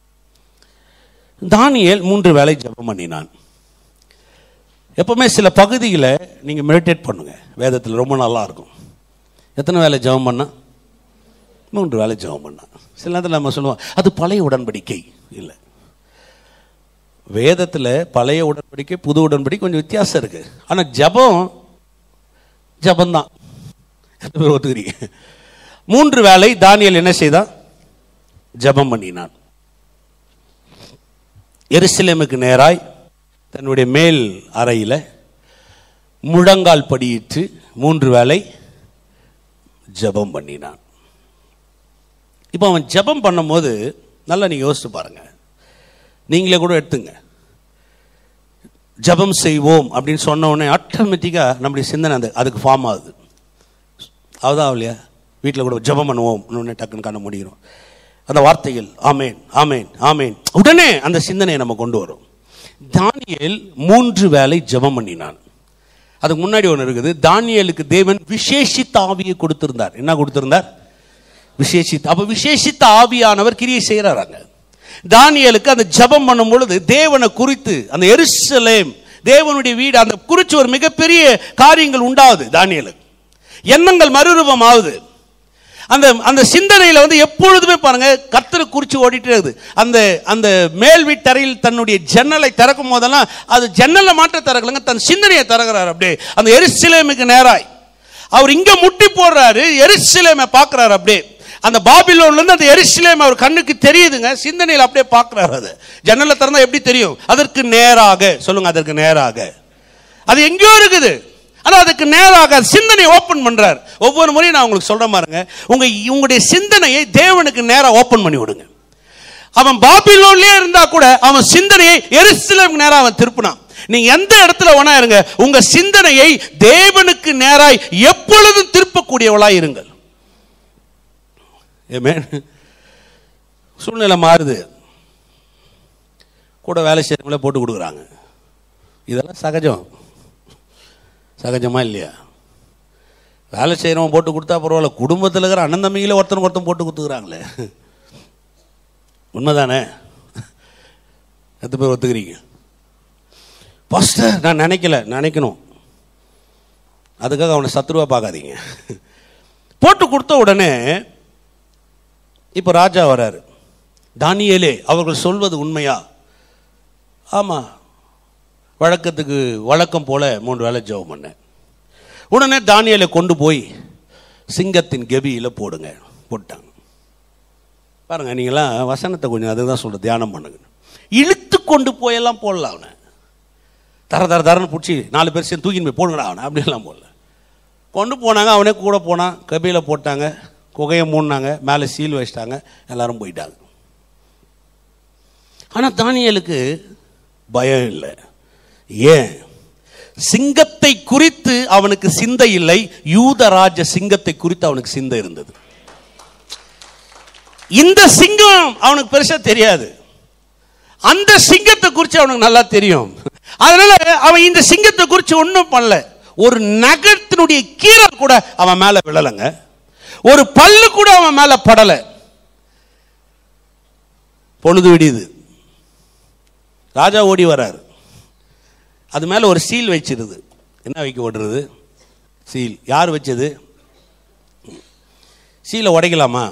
தானியேல் மூன்று வேளை ஜெபம் பண்ணினான் எப்பவுமே சில பகுதிகளை நீங்கள் மெடிடேட் பண்ணுங்க வேதத்தில் ரொம்ப நல்லா இருக்கும் எத்தனை வேலை ஜெபம் பண்ணா மூன்று வேலை ஜெபம் பண்ணா சில நேரத்தில் நம்ம சொல்லுவோம் அது பழைய உடன்படிக்கை இல்லை வேதத்தில் பழைய உடன்படிக்கை புது உடன்படிக்கை கொஞ்சம் வித்தியாசம் இருக்கு ஆனால் ஜெபம் ஜெபம்தான் எத்தனை பேர் ஒத்துக்கிறீங்க மூன்று வேளை தானியல் என்ன செய்தான் ஜெபம் பண்ணினான் எருசலேமுக்கு நேராய் தன்னுடைய மேல் அறையில் முழங்கால் படியிட்டு மூன்று வேளை ஜெபம் பண்ணினான் இப்போ அவன் ஜெபம் பண்ணும்போது நல்லா நீங்க யோசிச்சு பாருங்க நீங்களே கூட எடுத்துங்க ஜெபம் செய்வோம் அப்படின்னு சொன்ன உடனே ஆட்டோமேட்டிக்காக நம்முடைய சிந்தனை அந்த அதுக்கு ஃபார்ம் ஆகுது அதுதான் இல்லையா வீட்டில் கூட ஜெபம் பண்ணுவோம் உடனே டக்குன்னு காண முடியும் அந்த வார்த்தைகள் ஆமேன் ஆமேன் ஆமேன் உடனே அந்த சிந்தனையை நம்ம கொண்டு வரும் தானியேல் மூன்று வேளை ஜெபம் பண்ணினான் அதுக்கு முன்னாடி ஒன்று இருக்குது தானியேலுக்கு தேவன் விசேஷித்த ஆவியை கொடுத்திருந்தார் என்ன கொடுத்திருந்தார் விசேஷித்த அப்ப விசேஷித்த ஆவியானவர் கிரியை செய்யறாங்க தானியேலுக்கு அந்த ஜெபம் பண்ணும் பொழுது தேவனை குறித்து அந்த எருசலேம் தேவனுடைய வீடு அந்த குறித்து ஒரு மிகப்பெரிய காரியங்கள் உண்டாகுது தானியேலுக்கு எண்ணங்கள் மறுரூபம் ஆகுது அந்த அந்த சிந்தனையில வந்து எப்பொழுதுமே பாருங்க கர்த்தரை குறிச்சு ஓடிட்டே இருக்குது அந்த அந்த மேல் வீட்டறையில் தன்னுடைய ஜன்னலை திறக்கும் போதெல்லாம் அது ஜன்னலை மாற்ற திறக்கலங்க தன் சிந்தனையை திறக்கிறார் அப்படியே அந்த எருசலேமுக்கு நேராய் அவர் இங்க முட்டி போடுறாரு எருசலேமை பார்க்கறாரு அப்படியே அந்த பாபிலோன்ல இருந்து அந்த எருசலேம் அவர் கண்ணுக்கு தெரியுதுங்க சிந்தனையில் அப்படியே பார்க்கறாரு அது ஜன்னலை திறந்தா எப்படி தெரியும் அதற்கு நேராக சொல்லுங்க அதற்கு நேராக அது எங்கேயோ இருக்குது ஆனா அதுக்கு நேராக சிந்தனையை ஓபன் பண்றார் ஒவ்வொரு முறையும் நான் உங்களுக்கு சொல்ற பாருங்க உங்க உங்களுடைய சிந்தனையை தேவனுக்கு நேரா ஓபன் பண்ணி விடுங்க அவன் பாபிலோன்லயே இருந்தா கூட அவன் சிந்தனையை எருசலேம் நேரா அவன் திருப்பினான் நீங்க எந்த இடத்துல வேணா இருங்க உங்க சிந்தனையை தேவனுக்கு நேராய் எப்பொழுதும் திருப்பக்கூடியவளாய் இருங்கள் Amen. சூழ்நிலை மாறுது கூட வேலை செய்யறவங்களே போட்டு கொடுக்குறாங்க இதெல்லாம் சகஜம் சகஜமா இல்லையா வேலை செய்கிறவன் போட்டு கொடுத்தா பரவாயில்ல குடும்பத்தில் இருக்கிற அண்ணன் தம்பிங்களே ஒருத்தனுக்கு ஒருத்தன் போட்டு கொடுத்துக்கிறாங்களே உண்மைதானே எத்தனை பேர் ஒத்துக்கிறீங்க பாஸ்டர் நான் நினைக்கல நினைக்கணும் அதுக்காக அவனை சத்ருவா பார்க்காதீங்க போட்டு கொடுத்த உடனே இப்போ ராஜா வராரு தானியேலே அவர்கள் சொல்வது உண்மையா ஆமாம் வழக்கத்துக்கு வழக்கம் போல மூன்று வேளை ஜெபம் பண்ணேன் உடனே தானியலை கொண்டு போய் சிங்கத்தின் கெபியில் போடுங்க போட்டாங்க பாருங்க நீங்களாம் வசனத்தை கொஞ்சம் அதுதான் சொல்ற தியானம் பண்ணுங்க இழுத்து கொண்டு போயெல்லாம் போடலாம் அவனை தர தர தரன்னு பிடிச்சி நாலு பேர் சேர்ந்து தூக்கின்னு போய் போடுங்கடா அவனை அப்படியெல்லாம் போடல கொண்டு போனாங்க அவனே கூட போனான் கபியில் போட்டாங்க குகையை மூடினாங்க மேலே சீல் வச்சிட்டாங்க எல்லாரும் போயிட்டாங்க ஆனால் தானியலுக்கு பயம் இல்லை ஏன் சிங்கத்தை குறித்து அவனுக்கு சிந்தை இல்லை யூதராஜ சிங்கத்தை குறித்து அவனுக்கு சிந்தை இருந்தது இந்த சிங்கம் அவனுக்கு பெருசா தெரியாது அந்த சிங்கத்தை குறித்து அவனுக்கு நல்லா தெரியும் அதனால அவன் இந்த சிங்கத்தை குறித்து ஒன்றும் பண்ணல ஒரு நகரத்தினுடைய கீரல் கூட அவன் மேல விழலைங்க ஒரு பல்லு கூட அவன் மேல படலை பொழுது விடியுது ராஜா ஓடி வராரு அது மேல ஒரு சீல் வச்சிருது என்ன வைக்க ஓடுறது சீல் யார் வச்சது சீலை உடைக்கலாமா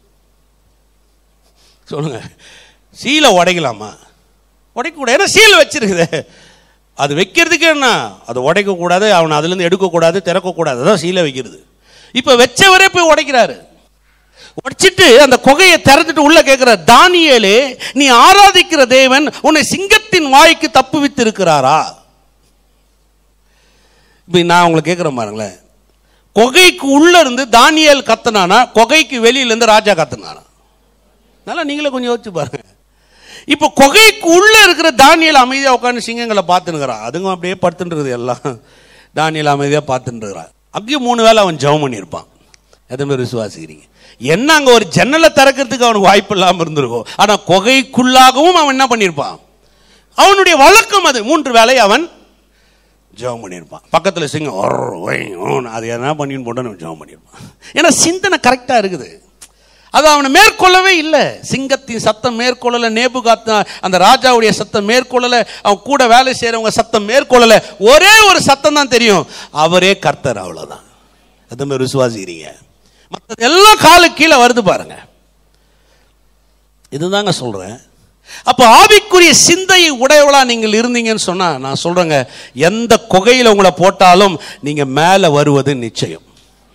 சொல்லுங்க சீலை உடைக்கலாமா உடைக்கக்கூடாது ஏன்னா சீல் வச்சிருக்குது அது வைக்கிறதுக்கு என்ன அது உடைக்கக்கூடாது அவனை அதுலேருந்து எடுக்கக்கூடாது திறக்கக்கூடாது அதான் சீலை வைக்கிறது இப்போ வச்சவரே போய் உடைக்கிறாரு உடைச்சிட்டு அந்த குகையை திறந்துட்டு உள்ள கேட்கிறார் தானியேலே நீ ஆராதிக்கிற தேவன் உன்னை சிங்கத்தின் வாய்க்கு தப்பு இருக்கிறாரா இப்போ நான் உங்களை கேட்குறேன் பாருங்களேன் குகைக்கு உள்ள இருந்து தானியேல் கத்துனானா குகைக்கு வெளியில இருந்து ராஜா கத்துனானா நல்லா நீங்களே கொஞ்சம் யோசிச்சு பாருங்க இப்போ குகைக்கு உள்ள இருக்கிற தானியல் அமைதியா உட்காந்து சிங்கங்களை பார்த்துனுக்கிறான் அதுங்க அப்படியே படுத்துன்றது எல்லாம் தானியல் அமைதியா பார்த்துட்டுருக்கிறான் அங்கேயும் மூணு வேளை அவன் ஜெபம் பண்ணியிருப்பான் எதை மாதிரி விசுவாசிக்கிறீங்க என்ன அங்க ஒரு ஜன்னலை திறக்கிறதுக்கு அவனுக்கு வாய்ப்பு இல்லாமல் இருந்திருக்கும் ஆனா குகைக்குள்ளாகவும் அவன் என்ன பண்ணியிருப்பான் அவனுடைய வழக்கம் அது மூன்று வேளை அவன் ஜெபம் பண்ணியிருப்பான் பக்கத்தில் சிங்கம் ஒர், ஒய், ஊன், அது என்ன பண்ணின்னு போட்டு ஜெபம் பண்ணியிருப்பான் ஏன்னா சிந்தனை கரெக்டாக இருக்குது அது அவனை மேற்கொள்ளவே இல்லை சிங்கத்தின் சத்தம் மேற்கொள்ளலை நேபு அந்த ராஜாவுடைய சத்தம் மேற்கொள்ளலை அவன் கூட வேலை செய்கிறவங்க சத்தம் மேற்கொள்ளலை ஒரே ஒரு சத்தம் தான் தெரியும் அவரே கர்த்தர் அவ்வளோதான் அது மாதிரி விசுவாசிக்கிறீங்க மற்றது எல்லாம் காலு கீழே வருது பாருங்க இதுதாங்க சொல்றேன் அப்போ ஆவிக்குரிய சிந்தையை உடையவளா நீங்கள் இருந்தீங்கன்னு சொன்னா நான் சொல்றேங்க எந்த குகையில உங்களை போட்டாலும் நீங்க மேல வருவது நிச்சயம்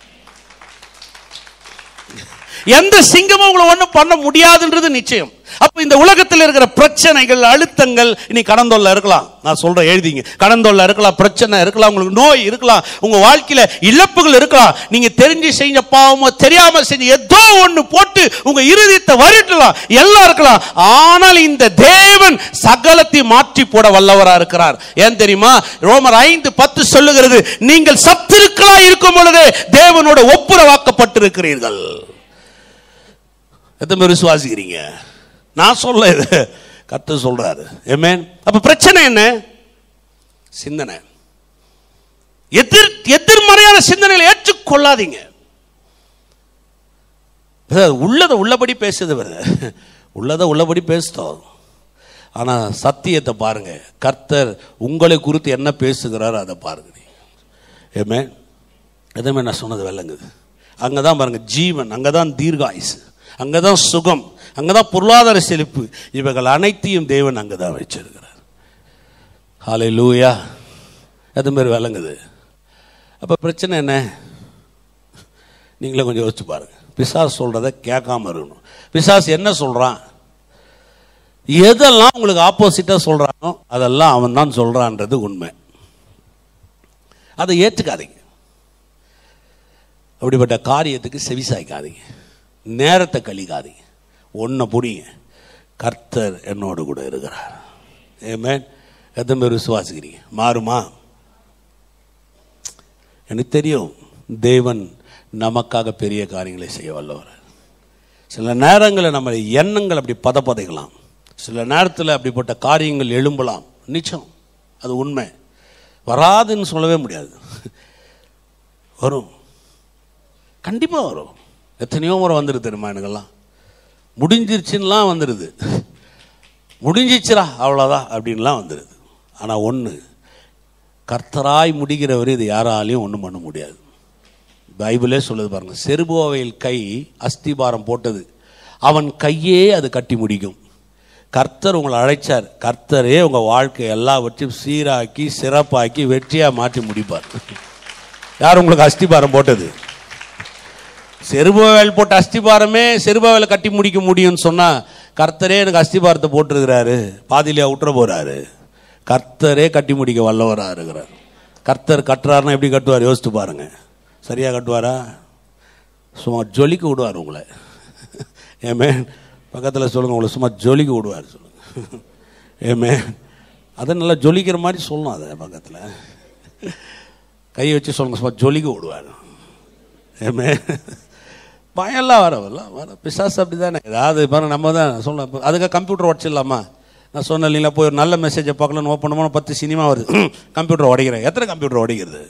எந்த சிங்கமும் உங்களை ஒன்றும் பண்ண முடியாதுன்றது நிச்சயம் அப்ப இந்த உலகத்தில் இருக்கிற பிரச்சனைகள் அழுத்தங்கள் இனி கடந்தொல்ல இருக்கலாம் நான் சொல்றேன் எழுதிங்க கடந்தொல்ல இருக்கலாம் பிரச்சனை இருக்கலாம் உங்களுக்கு நோய் இருக்கலாம் உங்க வாழ்க்கையில இழப்புகள் இருக்கலாம் நீங்க தெரிஞ்சு செஞ்ச பாவமோ தெரியாம செஞ்ச ஏதோ ஒண்ணு போட்டு உங்க இருதயத்தை வருட்டலாம் எல்லாம் இருக்கலாம் ஆனால் இந்த தேவன் சகலத்தை மாற்றி போட வல்லவரா இருக்கிறார் ஏன் தெரியுமா ரோமர் ஐந்து பத்து சொல்லுகிறது நீங்கள் சத்துருக்களா இருக்கும் பொழுதே தேவனோட ஒப்புரவாக்கப்பட்டிருக்கிறீர்கள் எத்தனை பேர் விசுவாசிக்கிறீங்க நான் சொல்ல இது கத்து சொல்றாரு ஏமேன் அப்ப பிரச்சனை என்ன சிந்தனை எதிர் எதிர்மறையான சிந்தனைகளை ஏற்றுக்கொள்ளாதீங்க brother, உள்ளதை உள்ளபடி பேசுது brother. உள்ளதை உள்ளபடி பேசுதோம் ஆனா சத்தியத்தை பாருங்க கர்த்தர் உங்களை குறித்து என்ன பேசுகிறாரோ அதை பாருங்க ஏமே எதுவுமே நான் சொன்னது விளங்குது அங்கே தான் பாருங்க ஜீவன் அங்கே தான் தீர்காயுசு அங்கே தான் சுகம் அங்கே தான் பொருளாதார செழிப்பு இவைகள் அனைத்தையும் தேவன் அங்கே தான் வச்சிருக்கிறார் ஹாலை லூயா அது மாதிரி விளங்குது அப்போ பிரச்சனை என்ன நீங்களே கொஞ்சம் யோசிச்சு பாருங்க பிசாஸ் சொல்கிறத கேட்காம இருக்கணும் பிசாஸ் என்ன சொல்கிறான் எதெல்லாம் உங்களுக்கு ஆப்போசிட்டாக சொல்கிறானோ அதெல்லாம் அவன் தான் சொல்கிறான்றது உண்மை அதை ஏற்றுக்காதீங்க அப்படிப்பட்ட காரியத்துக்கு செவிசாய்க்காதீங்க நேரத்தை கழிக்காதீங்க ஒன்றை புரியுங்க கர்த்தர் என்னோடு கூட இருக்கிறார் ஏமேன் எத்தனை பேர் விசுவாசிக்கிறீங்க மாறுமா எனக்கு தெரியும் தேவன் நமக்காக பெரிய காரியங்களை செய்ய வல்லவர் சில நேரங்களில் நம்ம எண்ணங்கள் அப்படி பதப்பதைக்கலாம் சில நேரத்தில் அப்படிப்பட்ட காரியங்கள் எழும்பலாம் நிச்சயம் அது உண்மை வராதுன்னு சொல்லவே முடியாது வரும் கண்டிப்பாக வரும் எத்தனையோ முறை வந்துடுது தெரியுமா எனக்கெல்லாம் முடிஞ்சிருச்சுன்னெலாம் வந்துடுது முடிஞ்சிச்சுரா அவ்வளோதான் அப்படின்லாம் வந்துடுது ஆனால் ஒன்று கர்த்தராய் முடிகிறவர் இது யாராலையும் ஒன்றும் பண்ண முடியாது பைபிளே சொல்லுது பாருங்க செருபோவையில் கை அஸ்திபாரம் போட்டது அவன் கையே அது கட்டி முடிக்கும் கர்த்தர் உங்களை அழைச்சார் கர்த்தரே உங்கள் வாழ்க்கை எல்லாவற்றையும் சீராக்கி சிறப்பாக்கி வெற்றியாக மாற்றி முடிப்பார் யார் உங்களுக்கு அஸ்திபாரம் போட்டது செருபவேல் போட்ட அஸ்திபாரமே செருபவேலை கட்டி முடிக்க முடியும்னு சொன்னா கர்த்தரே எனக்கு அஸ்திபாரத்தை போட்டிருக்கிறாரு பாதியிலே விட்டுற போறாரு கர்த்தரே கட்டி முடிக்க வல்லவரா இருக்கிறார் கர்த்தர் கட்டுறாருன்னா எப்படி கட்டுவார் யோசித்து பாருங்க சரியா கட்டுவாரா சும்மா ஜொலிக்க விடுவார் உங்களை ஏமே பக்கத்தில் சொல்லுங்க உங்களை சும்மா ஜொலிக்க விடுவார் சொல்லுங்க ஏமே அதை நல்லா ஜொலிக்கிற மாதிரி சொல்லணும் அதை பக்கத்தில் கையை வச்சு சொல்லுங்க சும்மா ஜொலிக்க விடுவார் ஏமே பயம்லாம் வரவில்ல வர பிசாசு அப்படி தானே ஏதாவது பாருங்க நம்ம தான் சொல்ல அதுக்காக கம்ப்யூட்டர் உடச்சிடலாமா நான் சொன்னேன் இல்லைங்களா போய் ஒரு நல்ல மெசேஜை பார்க்கலான்னு ஓப்பன் பண்ணோம் பத்து சினிமா வருது கம்ப்யூட்டர் உடைக்கிறேன் எத்தனை கம்ப்யூட்டர் உடைக்கிறது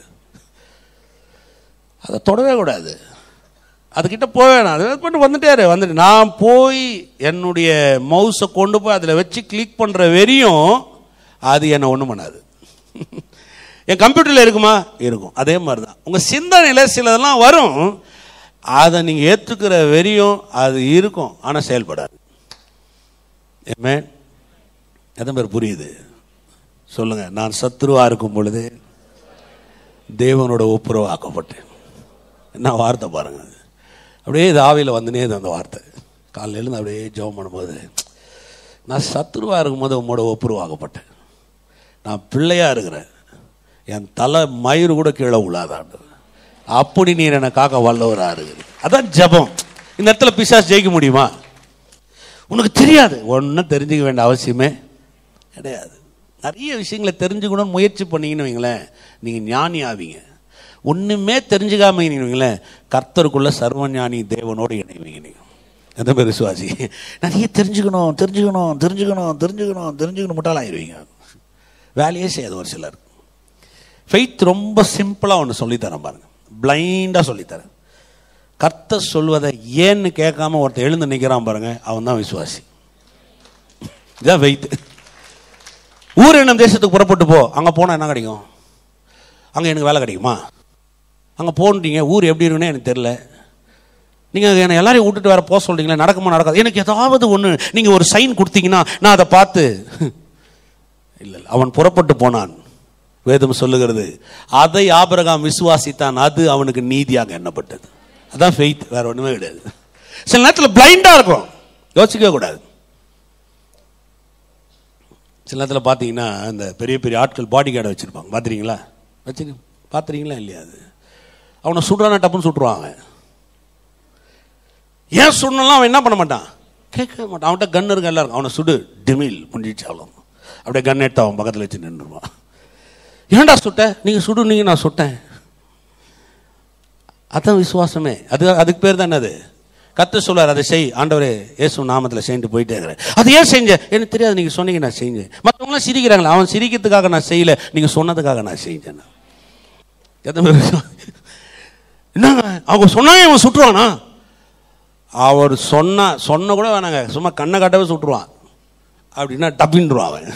அதை தொடவே கூடாது அதுக்கிட்ட போய் வேணாம் அது பண்ணி வந்துட்டாரு வந்துட்டு நான் போய் என்னுடைய மவுஸை கொண்டு போய் அதில் வச்சு கிளிக் பண்ணுற வெறியும் அது என்னை ஒன்றும் பண்ணாது என் கம்ப்யூட்டரில் இருக்குமா இருக்கும் அதே மாதிரி தான் உங்கள் சிந்தனையில் சிலதெல்லாம் வரும் அதை நீங்கள் ஏற்றுக்கிற வெறியும் அது இருக்கும் ஆனால் செயல்படாது ஏமே எத்தனை பேர் புரியுது சொல்லுங்க நான் சத்ருவா இருக்கும் பொழுது தேவனோட ஒப்புரவாக்கப்பட்டேன் என்ன வார்த்தை பாருங்க அது அப்படியே இது ஆவியில் வந்துனே இது அந்த வார்த்தை காலையில எழுந்து அப்படியே ஜெபம் பண்ணும்போது நான் சத்ருவா இருக்கும்போது உம்மோட ஒப்புரவாக்கப்பட்டேன் நான் பிள்ளையா இருக்கிறேன் என் தலை மயிறு கூட கீழே உள்ளாதாண்டு அப்படி நீர் என்னை காக்க வல்லவரா இருக்குது அதான் ஜெபம் இந்த இடத்துல பிசாஸ் ஜெயிக்க முடியுமா உனக்கு தெரியாது ஒன்றும் தெரிஞ்சுக்க வேண்டிய அவசியமே கிடையாது நிறைய விஷயங்களை தெரிஞ்சுக்கணும்னு முயற்சி பண்ணீங்கன்னு வைங்களேன் நீங்கள் ஞானி ஆவீங்க ஒன்றுமே தெரிஞ்சுக்காம வைங்களேன் கர்த்தருக்குள்ள சர்வ ஞானி தேவனோடு இணைவீங்க நீங்கள் எந்த பேர் விசுவாசி நிறைய தெரிஞ்சுக்கணும் தெரிஞ்சுக்கணும் தெரிஞ்சுக்கணும் தெரிஞ்சுக்கணும் தெரிஞ்சுக்கணும் முட்டாளாயிருவீங்க வேலையே செய்யாது ஒரு சிலர் ஃபெய்த் ரொம்ப சிம்பிளாக ஒன்று சொல்லித்தரேன் பாருங்க பிளைண்டாக சொல்லித்தரேன் கர்த்தர் சொல்வதை ஏன்னு கேட்காம ஒருத்தர் எழுந்து நிற்கிறான் பாருங்க அவன் தான் விசுவாசி இதான் வெயிட் ஊர் என்னும் தேசத்துக்கு புறப்பட்டு போ அங்கே போனால் என்ன கிடைக்கும் அங்கே எனக்கு வேலை கிடைக்குமா அங்கே போன்றீங்க ஊர் எப்படி இருக்குன்னு எனக்கு தெரில நீங்கள் என்னை எல்லாரையும் விட்டுட்டு வேற போக சொல்றீங்களே நடக்குமா நடக்காது எனக்கு ஏதாவது ஒன்று நீங்கள் ஒரு சைன் கொடுத்தீங்கன்னா நான் அதை பார்த்து இல்லை இல்லை அவன் புறப்பட்டு போனான் வேதம் சொல்லுகிறது அதை ஆபிரகாம் விசுவாசித்தான் அது அவனுக்கு நீதியாக எண்ணப்பட்டது அதான் ஃபெய்த் வேற ஒன்றுமே கிடையாது சில நேரத்தில் பிளைண்டாக இருக்கும் யோசிக்கவே கூடாது சில நேரத்தில் பார்த்தீங்கன்னா இந்த பெரிய பெரிய ஆட்கள் பாடி கார்டை வச்சுருப்பாங்க பார்த்துறீங்களா வச்சுக்க பார்த்துறீங்களா இல்லையா அது அவனை சுடுறானா டப்புன்னு சுட்டுருவாங்க ஏன் சுடணும்லாம் அவன் என்ன பண்ண மாட்டான் கேட்க மாட்டான் அவன்கிட்ட கன் இருக்கு எல்லாம் இருக்கும் அவனை சுடு டிமில் முடிஞ்சிச்சு அவ்வளோ அப்படியே கன் எடுத்து அவன் பக்கத்தில் வச்சு நின்றுருவான் ஏன்டா சுட்ட நீங்கள் சுடுனீங்க நான் சுட்டேன் அதான் விசுவாசமே அது அதுக்கு பேர் தான் என்னது கத்து சொல்லார் அதை செய் ஆண்டவரே இயேசு நாமத்தில் செஞ்சுட்டு போயிட்டே இருக்கிறேன் அது ஏன் செஞ்சேன் எனக்கு தெரியாது நீங்கள் சொன்னீங்க நான் செஞ்சேன் மற்றவங்களாம் சிரிக்கிறாங்களே அவன் சிரிக்கிறதுக்காக நான் செய்யல நீங்கள் சொன்னதுக்காக நான் செஞ்சேன் எத்தனை பேர் விசுவா- என்னங்க அவங்க சொன்னாங்க இவன் சுட்டுருவானா அவர் சொன்னா சொன்ன கூட வேணாங்க சும்மா கண்ணை காட்டவே சுட்டுருவான் அப்படின்னா டப்பின்றுவான் அவன்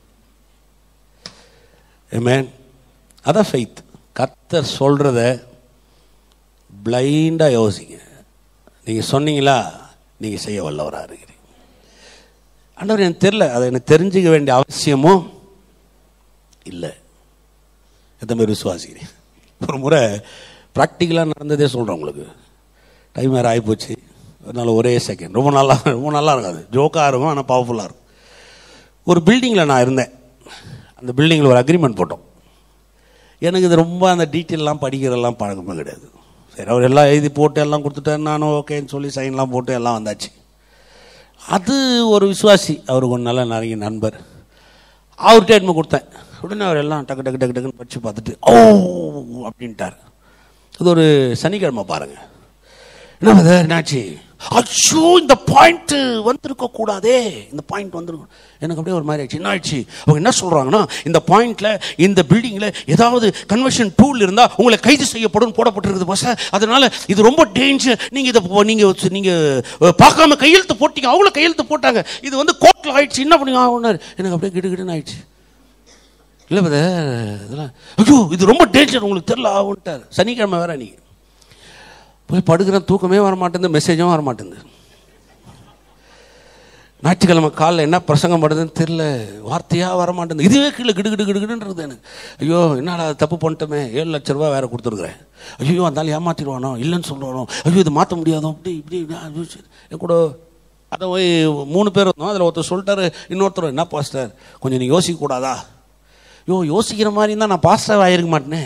ஏமேன் அதான் ஃபெய்த் கர்த்தர் சொல்கிறத பிளைண்டாக யோசிங்க நீங்கள் சொன்னீங்களா நீங்கள் செய்ய வல்லவராக இருக்கிறீங்க ஆண்டவர் எனக்கு தெரில அதை எனக்கு தெரிஞ்சுக்க வேண்டிய அவசியமும் இல்லை எத்தனை பேர் விசுவாசிக்கிறீங்க ஒரு முறை ப்ராக்டிக்கலாக நடந்ததே சொல்கிறேன் உங்களுக்கு டைம் வேறு ஆகிப்போச்சு அதனால ஒரே செகண்ட் ரொம்ப நல்லா ரொம்ப நல்லா இருக்காது ஜோக்காக இருக்கும் ஆனால் பவர்ஃபுல்லாக இருக்கும் ஒரு பில்டிங்கில் நான் இருந்தேன் அந்த பில்டிங்கில் ஒரு அக்ரிமெண்ட் போட்டோம் எனக்கு இது ரொம்ப அந்த டீட்டெயிலெலாம் படிக்கிறதெல்லாம் பழக்கமே கிடையாது சரி அவர் எல்லாம் எழுதி போட்டு எல்லாம் கொடுத்துட்டாரு நானும் ஓகேன்னு சொல்லி சைன்லாம் போட்டு எல்லாம் வந்தாச்சு அது ஒரு விசுவாசி அவருக்கு ஒரு நல்ல நிறைய நண்பர் அவர்கிட்ட எடுத்து கொடுத்தேன் உடனே அவர் எல்லாம் டக்கு டக்கு டக்கு டக்குன்னு படித்து பார்த்துட்டு ஓ அப்படின்ட்டார் அது ஒரு சனிக்கிழமை பாருங்க என்ன brother, என்னாச்சு அச்சோ இந்த பாயிண்ட் வந்திருக்க கூடாதே இந்த பாயிண்ட் வந்திருக்கும் எனக்கு அப்படியே ஒரு மாதிரி ஆயிடுச்சு என்ன ஆயிடுச்சு அவங்க என்ன சொல்றாங்கன்னா இந்த பாயிண்ட்ல இந்த பில்டிங்ல ஏதாவது கன்வர்ஷன் டூல் இருந்தா உங்களை கைது செய்யப்படும் போடப்பட்டிருக்குது பஸ் அதனால இது ரொம்ப டேஞ்சர் நீங்க இதை போ- நீங்க நீங்க அஹ், பார்க்காம கையெழுத்து போட்டீங்க அவங்களும் கையெழுத்து போட்டாங்க இது வந்து கோர்ட்ல ஆயிடுச்சு என்ன பண்ணீங்க ஆகுனாரு எனக்கு அப்படியே கிடு கிடுன்னு ஆயிடுச்சு இல்லை பத இதெல்லாம் ஐயோ இது ரொம்ப டேஞ்சர் உங்களுக்கு தெரியல ஆகுன்ட்டார் சனிக்கிழமை வேற நீங்க போய் படுக்கிறேன் தூக்கமே வர மாட்டேங்குது மெசேஜும் வர மாட்டேங்குது ஞாயிற்றுக்கிழமை காலைல என்ன பிரசங்கம் பண்ணுறதுன்னு தெரில வார்த்தையாக வர மாட்டேங்குது இதுவே கீழே கிடு கிடு கிடுகிடுன்றது எனக்கு ஐயோ என்னடா அது தப்பு பண்ணிட்டோமே ஏழு லட்ச ரூபா வேறு கொடுத்துருக்குறேன் ஐயோ அந்த ஏமாற்றிடுவானோ இல்லைன்னு சொல்லுவானோ ஐயோ இது மாற்ற முடியாதோ அப்படி இப்படி இப்படி, அது வச்சு, என் கூட அதை போய் மூணு பேர் இருந்தோம் அதில் ஒருத்தர் சொல்லிட்டாரு இன்னொருத்தர் என்ன பாஸ்டர் கொஞ்சம் நீ யோசிக்க கூடாதா ஐயோ யோசிக்கிற மாதிரி இருந்தால் நான் பாஸ்டர் ஆகிருக்க மாட்டேனே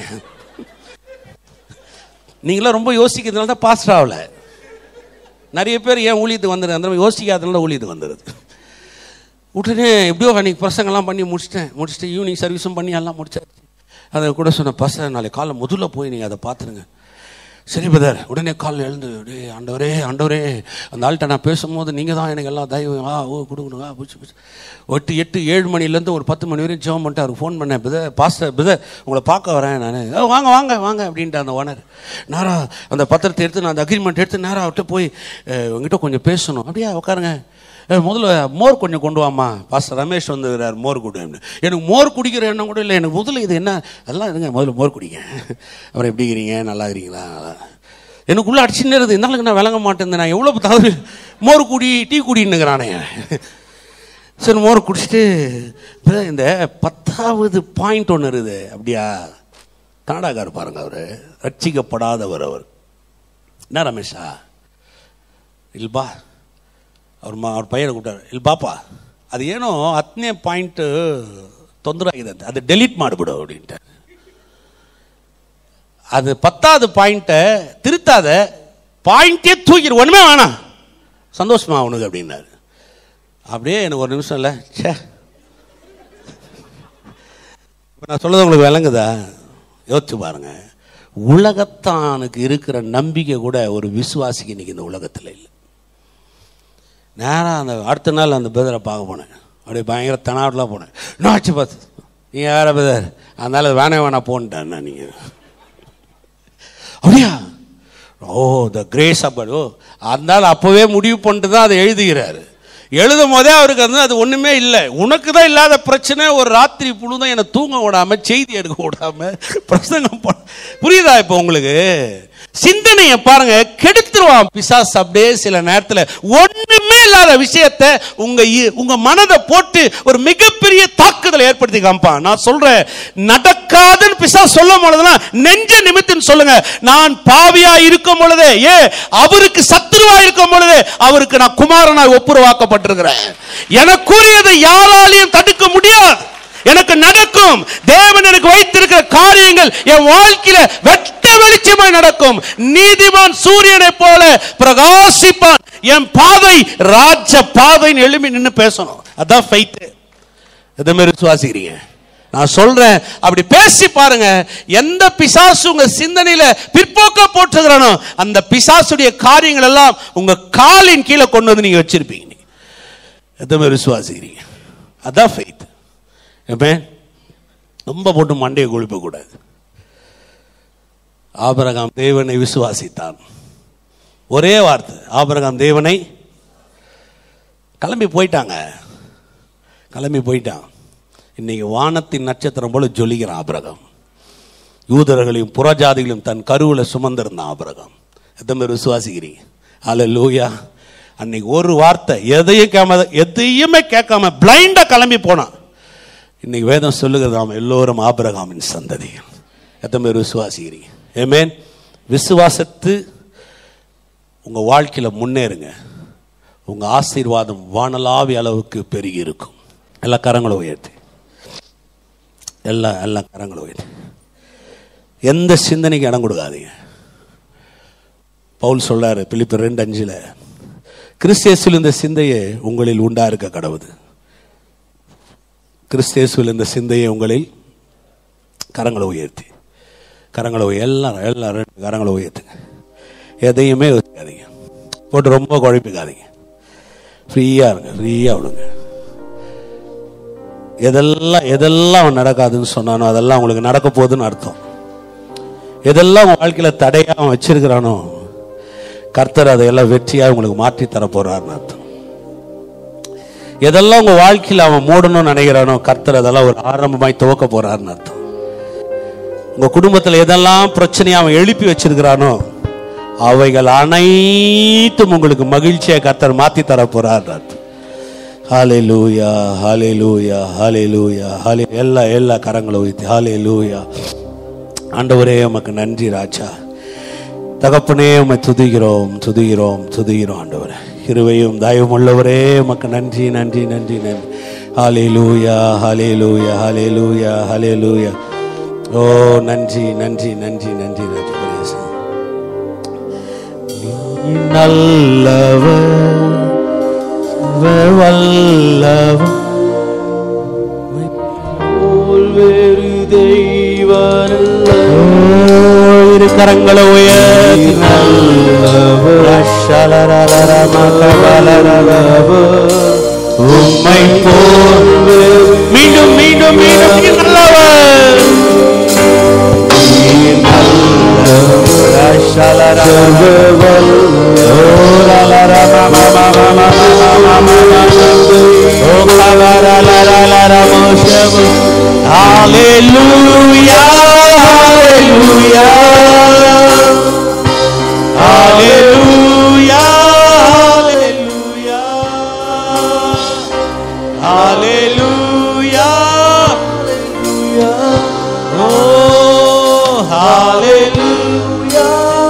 நீங்களாம் ரொம்ப யோசிக்கிறதுனால தான் பாஸ்டர் ஆகல நிறைய பேர் ஏன் ஊழியத்துக்கு வந்துடுது அந்த மாதிரி யோசிக்காதனால ஊழியத்துக்கு வந்துடுது உடனே எப்படியோ அன்றைக்கி பசங்கள்லாம் பண்ணி முடிச்சிட்டேன் முடிச்சுட்டு ஈவினிங் சர்வீஸும் பண்ணி எல்லாம் முடிச்சாச்சு அதை கூட சொன்ன பசங்க நாளைக்கு காலை முதல்ல போய் நீங்கள் அதை பார்த்துருங்க சரி பிரதர் உடனே காலில் எழுந்து டேய் ஆண்டவரே ஆண்டவரே அந்த ஆள்கிட்ட நான் பேசும்போது நீங்கள் தான் எனக்கு எல்லாம் தயவு ஆ ஓ கொடுக்கணும் ஆ பிடிச்சி பிடிச்சி எட்டு எட்டு ஏழு மணிலேருந்து ஒரு பத்து மணி வரையும் ஜெபம் பண்ணிட்டு அவருக்கு ஃபோன் பண்ணேன் பிரதர் பாஸ்டர் பிரதர் உங்களை பார்க்க வரேன் நான் "ஓ, வாங்க வாங்க வாங்க அப்படின்ட்டு அந்த ஓனர் நேரா அந்த பத்திரத்தை எடுத்து நான் அந்த அக்ரிமெண்ட் எடுத்து நேராக அவர்கிட்ட போய் "அஹ், உங்ககிட்ட கொஞ்சம் பேசணும் அப்படியா உட்காருங்க "அஹ், முதல்ல மோர் கொஞ்சம் கொண்டு வாமா பாஸ்டர் ரமேஷ் வந்து மோர் கொடு அப்படின்னு. எனக்கு மோர் குடிக்கிற எண்ணம் கூட இல்லை எனக்கு முதல்ல இது என்ன அதெல்லாம் இருங்க முதல்ல மோர் குடிங்க அப்புறம் எப்படி இருக்கிறீங்க நல்லா இருக்கிறீங்களா நல்லா எனக்குள்ள அடிச்சுன்னு இருக்குது இருந்தாலும் நான் விளங்க மாட்டேன் நான் எவ்வளோ தவறு மோர் குடி டீ குடின்னுங்கிறானே சரி மோர் குடிச்சிட்டு "பிரதர், இந்த பத்தாவது பாயிண்ட் ஒன்று இருக்குது அப்படியா கனடாக்கார் பாருங்க அவர் ரட்சிக்கப்படாதவர் அவர் என்ன ரமேஷா இல்பா ಅವ್ರ ಮ ಅವ್ರ ಪೈಯನ ಕೊಟ್ಟಾರೆ ಇಲ್ಲಿ ಪಾಪ ಅದೇನೋ ಹತ್ತನೇ ಪಾಯಿಂಟ್ ತೊಂದರೆ ಆಗಿದೆ ಅಂತ ಅದು ಡೆಲೀಟ್ ಮಾಡಿಬಿಡು அப்படின்ட்டு அது பத்தாவது பாயிண்ட்டை திருத்தாத பாயிண்டே தூக்கிடு ஒன்றுமே வேணாம் சந்தோஷமா அவனுக்கு அப்படின்னாரு அப்படியே எனக்கு ஒரு நிமிஷம் இல்லை ச்சே இப்போ நான் சொல்றது உங்களுக்கு விளங்குதா யோசிச்சு பாருங்க உலகத்தானுக்கு இருக்கிற நம்பிக்கை கூட ஒரு விசுவாசிக்கு இன்னைக்கு இந்த உலகத்தில் இல்லை நேராக அந்த அடுத்த நாள் அந்த பிரதரை பார்க்க போனேன் அப்படியே பயங்கர தனாவட்டில் போனேன் நான் ஆச்சு பார்த்து நீங்கள் வேற பிரதர் அதனால வேணே வேணா போன்ட்டேன் நீங்கள் அப்படியா ஓ த கிரேஸ் ஆஃப் ஓ அதனால அப்போவே முடிவு பண்ணிட்டு தான் அதை எழுதுகிறாரு எழுதும் போதே அவருக்கு வந்து அது ஒன்றுமே இல்லை உனக்கு தான் இல்லாத பிரச்சனை ஒரு ராத்திரி புழுதான் என்னை தூங்க விடாம செய்தி எடுக்க விடாம பிரசங்கம் பண்ண புரியுதா இப்போ உங்களுக்கு சிந்தனையை பாருங்க கெடுத்துருவான் பிசாஸ் அப்படியே சில நேரத்தில் ஒண்ணுமே இல்லாத விஷயத்த உங்க இ- உங்க மனதை போட்டு ஒரு மிகப்பெரிய தாக்குதலை ஏற்படுத்தி காமிப்பான் நான் சொல்றேன் நடக்காதுன்னு பிசாஸ் சொல்லும் பொழுதுலாம் நெஞ்ச நிமித்தம் சொல்லுங்க நான் பாவியா இருக்கும் பொழுதே ஏ அவருக்கு சத்துருவா இருக்கும் பொழுதே அவருக்கு நான் குமாரனாய் ஒப்புரவாக்கப்பட்டிருக்கிறேன் எனக்குரியதை யாராலையும் தடுக்க முடியாது எனக்கு நடக்கும் தேவன் எனக்கு வைத்திருக்கிற காரியங்கள் என் வாழ்க்கையில வெட்ட வெளிச்சமாய் நடக்கும் நீதிமான் சூரியனை போல பிரகாசிப்பான் என் பாதை ராஜ பாதைன்னு எழுப்பி நின்னு பேசணும் அதான் ஃபைட்டு எதை மாதிரி விசுவாசிக்கிறீங்க நான் சொல்றேன் அப்படி பேசி பாருங்க எந்த பிசாசு உங்க சிந்தனையில பிற்போக்க போட்டுகிறானோ அந்த பிசாசுடைய காரியங்கள் எல்லாம் உங்க காலின் கீழே கொண்டு வந்து நீங்க வச்சிருப்பீங்க நீங்க. எதை மாதிரி விசுவாசிக்கிறீங்க அதான் ஃபெய்த் எப்ப ரொம்ப போட்டு மண்டையை கொழுப்ப கூடாது ஆபரகாம் தேவனை விசுவாசித்தான் ஒரே வார்த்தை ஆபரகாம் தேவனை கிளம்பி போயிட்டாங்க கிளம்பி போயிட்டான் இன்னைக்கு வானத்தின் நட்சத்திரம் போல ஜொலிக்கிறான் ஆபரகம் யூதர்களையும் புறஜாதிகளையும் தன் கருவுல சுமந்திருந்தான் ஆபரகம் எத்தனை பேர் விசுவாசிக்கிறீங்க அல்ல லூயா அன்னைக்கு ஒரு வார்த்தை எதையும் கேம எதையுமே கேட்காம பிளைண்டா கிளம்பி போனான் இன்னைக்கு வேதம் சொல்லுகிறது நாம் எல்லோரும் ஆபிரகாமின் சந்ததி எத்தனை பேர் விசுவாசிக்கிறீங்க ஏமேன் விசுவாசத்து உங்க வாழ்க்கையில முன்னேறுங்க உங்க ஆசீர்வாதம் வானலாவி அளவுக்கு பெருகி இருக்கும் எல்லா கரங்களும் உயர்த்தி எல்லா எல்லா கரங்களும் உயர்த்தி எந்த சிந்தனைக்கு இடம் கொடுக்காதீங்க பவுல் சொல்றாரு பிலிப்பு ரெண்டு அஞ்சுல கிறிஸ்தியஸில் இந்த சிந்தையே உங்களில் உண்டா இருக்க கடவுது கிறிஸ்தியேசுவில் இந்த சிந்தையை உங்களில் கரங்களை உயர்த்தி கரங்களை உய- எல்லாரும் எல்லாரும் ரெண்டு கரங்களை உயர்த்துங்க எதையுமே யோசிக்காதீங்க போட்டு ரொம்ப குழப்பிக்காதீங்க ஃப்ரீயாக இருங்க ஃப்ரீயாக விடுங்க எதெல்லாம் எதெல்லாம் நடக்காதுன்னு சொன்னானோ அதெல்லாம் உங்களுக்கு நடக்க போகுதுன்னு அர்த்தம் எதெல்லாம் உங்க வாழ்க்கையில தடையா அவன் வச்சிருக்கிறானோ கர்த்தர் அதையெல்லாம் வெற்றியா உங்களுக்கு மாற்றி தர போறாருன்னு அர்த்தம் எதெல்லாம் உங்க வாழ்க்கையில அவன் மூடணும்னு நினைக்கிறானோ கர்த்தர் அதெல்லாம் ஒரு ஆரம்பமாய் துவக்க போறாருன்னு அர்த்தம் உங்க குடும்பத்துல எதெல்லாம் பிரச்சனையை அவன் எழுப்பி வச்சிருக்கிறானோ அவைகள் அனைத்தும் உங்களுக்கு மகிழ்ச்சியை கர்த்தர் மாத்தி தர போறாருன்னு அர்த்தம் ஹalleluya ஹalleluya ஹalleluya ஹalலே எல்லா எல்லா கரங்களை உயர்த்தி ஹalleluya ஆண்டவரே உமக்கு நன்றி ராஜா தகப்பனே உம்மை துதிக்கிறோம் துதிக்கிறோம் துதிக்கிறோம் ஆண்டவரே கிருபையும் தயவும் உள்ளவரே உமக்கு நன்றி நன்றி நன்றி நன்றி ஹalleluya ஹalleluya ஹalleluya ஹalleluya ஓ நன்றி நன்றி நன்றி நன்றி ராஜா நீ நல்லவர் வல்லவர் போல் வேறு தெய்வனல்ல இரு கரங்களை உயர்த்தி உம்மை போல் மீண்டும் மீண்டும் மீண்டும் நீ நல்லவர் நீ Hallelujah, hallelujah. Hallelujah, hallelujah. Hallelujah. Oh, hallelujah.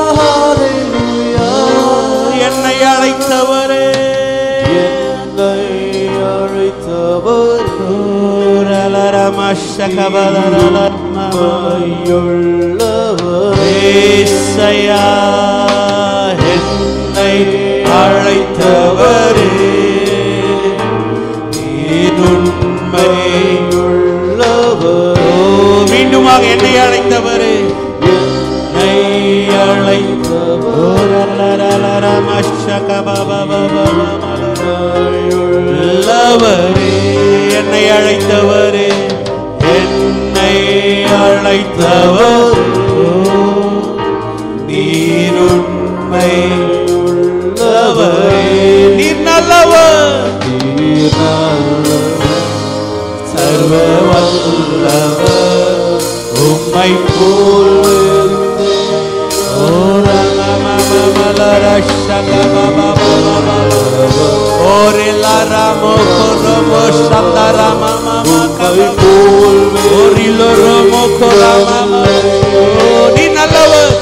என்னை அழைத்தவரே என்னை அழைத்தவர் மையுள்ளவர் ஏசையா என்னை அழைத்தவரே நீதுண்மை உள்ளவர் மீண்டுமாக என்னை அழைத்தவரே என்னை அழைத்தவரே என்னை அழைத்தவரே என்னை அழைத்தவர் நீருண்மை உள்ளவரே நீர் நல்லவர் சர்வ வல்லவர் உம்மை போல் நீ நல்லவர்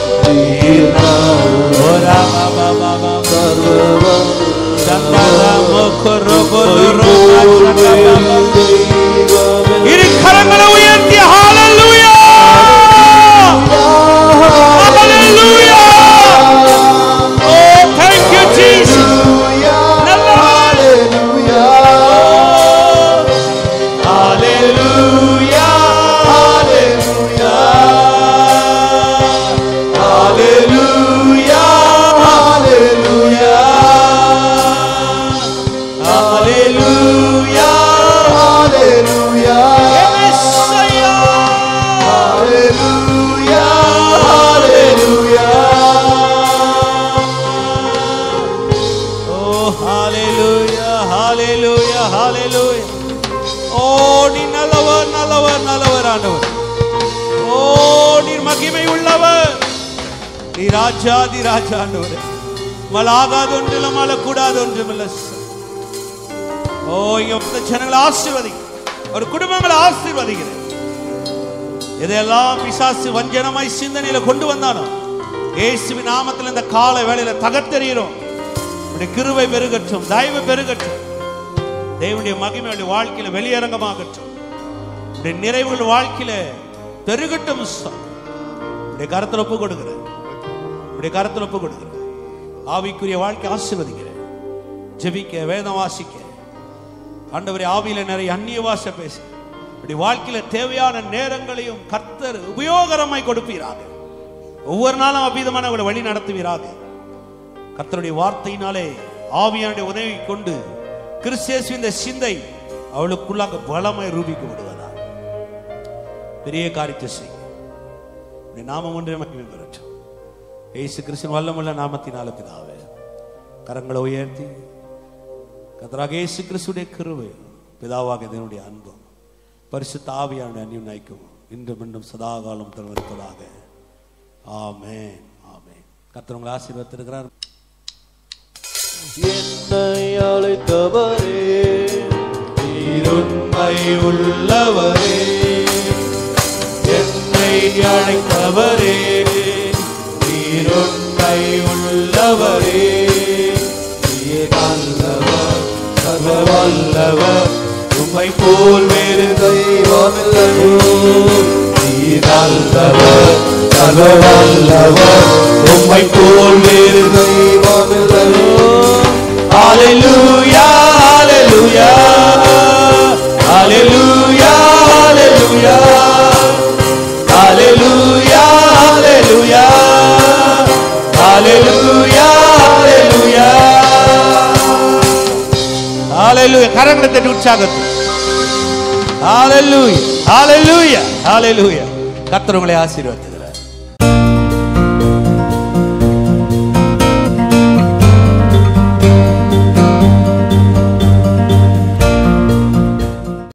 இரு கரங்களை உயர்த்தி ஹalleluya ஹalleluya oh thank you jesus hallelujah hallelujah hallelujah hallelujah Messiah Oh, hallelujah, hallelujah, hallelujah. Oh, நீ நல்லவர் நல்லவர் நல்லவர் ஆண்டவர் ஓ நீர் மகிமை உள்ளவர் நீ ராஜாதி ராஜா ஆண்டவர் மலாகாது ஒன்றிலும் மலக்கூடாது ஒன்றுமில்ல ஓ இங்க மொத்த ஜனங்களை ஆசீர்வதி ஒரு குடும்பங்களை ஆசீர்வதிக்கிறேன் இதெல்லாம் பிசாசு வஞ்சனமாய் சிந்தனையில கொண்டு வந்தானோ இயேசுவின் நாமத்தில் இந்த கால வேளையில தகர்த்தெறிகிறோம் உடைய கிருபை பெருகட்டும் தயவு பெருகட்டும் தேவனுடைய மகிமையுடைய வாழ்க்கையில வெளியரங்கமாகட்டும் உடைய நிறைவுகள் வாழ்க்கையில பெருகட்டும் சுவாமி. உடைய கரத்தில் ஒப்பு கொடுக்கிறேன் உடைய கரத்தில் ஒப்பு கொடுக்கிறேன் ஆவிக்குரிய வாழ்க்கை ஆசீர்வதிக்கிறேன் ஜெபிக்க வேதம் வாசிக்க ஆண்டவரே ஆவியில நிறைய அந்நிய வாச பேச இப்படி வாழ்க்கையில தேவையான நேரங்களையும் கர்த்தர் உபயோகரமாய் கொடுப்பீராக ஒவ்வொரு நாளும் அபீதமான உங்களை வழி நடத்துவீராக கர்த்தருடைய வார்த்தையினாலே ஆவியானுடைய உதவி கொண்டு கிறிஸ்தேசு இந்த சிந்தை அவளுக்குள்ளாக பலமாய் ரூபிக்கு விடுவதா பெரிய காரியத்தை செய் உடைய நாமம் ஒன்றே மகிமை பெறட்டும் ஏசு கிறிஸ்துவின் வல்லமுள்ள நாமத்தினால பிதாவே கரங்களை உயர்த்தி கத்தராக இயேசு கிறிஸ்துடைய கிருபை பிதாவாக இதனுடைய அன்பும் பரிசுத்த ஆவியான அந்நியம் நைக்கும் இன்றும் இன்றும் சதாகாலம் தருவதாக ஆமென் ஆமென் கர்த்தர் உங்களை ஆசீர்வதித்திருக்கிறார் என்னை அழைத்தவரே உண்மை உள்ளவரே என்னை அழைத்தவரே நீர் உண்மை உள்ளவரே நீர் நல்லவர் சர்வ வல்லவர் உம்மை போல் வேறு தெய்வமில்லையோ நீர் நல்லவர் சர்வ வல்லவர் உம்மை போல் வேறு தெய்வமில்லையோ Hallelujah, hallelujah, hallelujah, hallelujah, hallelujah, hallelujah, hallelujah, hallelujah. ஹalleluya கரங்களை தட்டி உற்சாகத்து ஹalleluya ஹalleluya ஹalleluya கர்த்தர் உங்களை ஆசீர்வதிப்பார்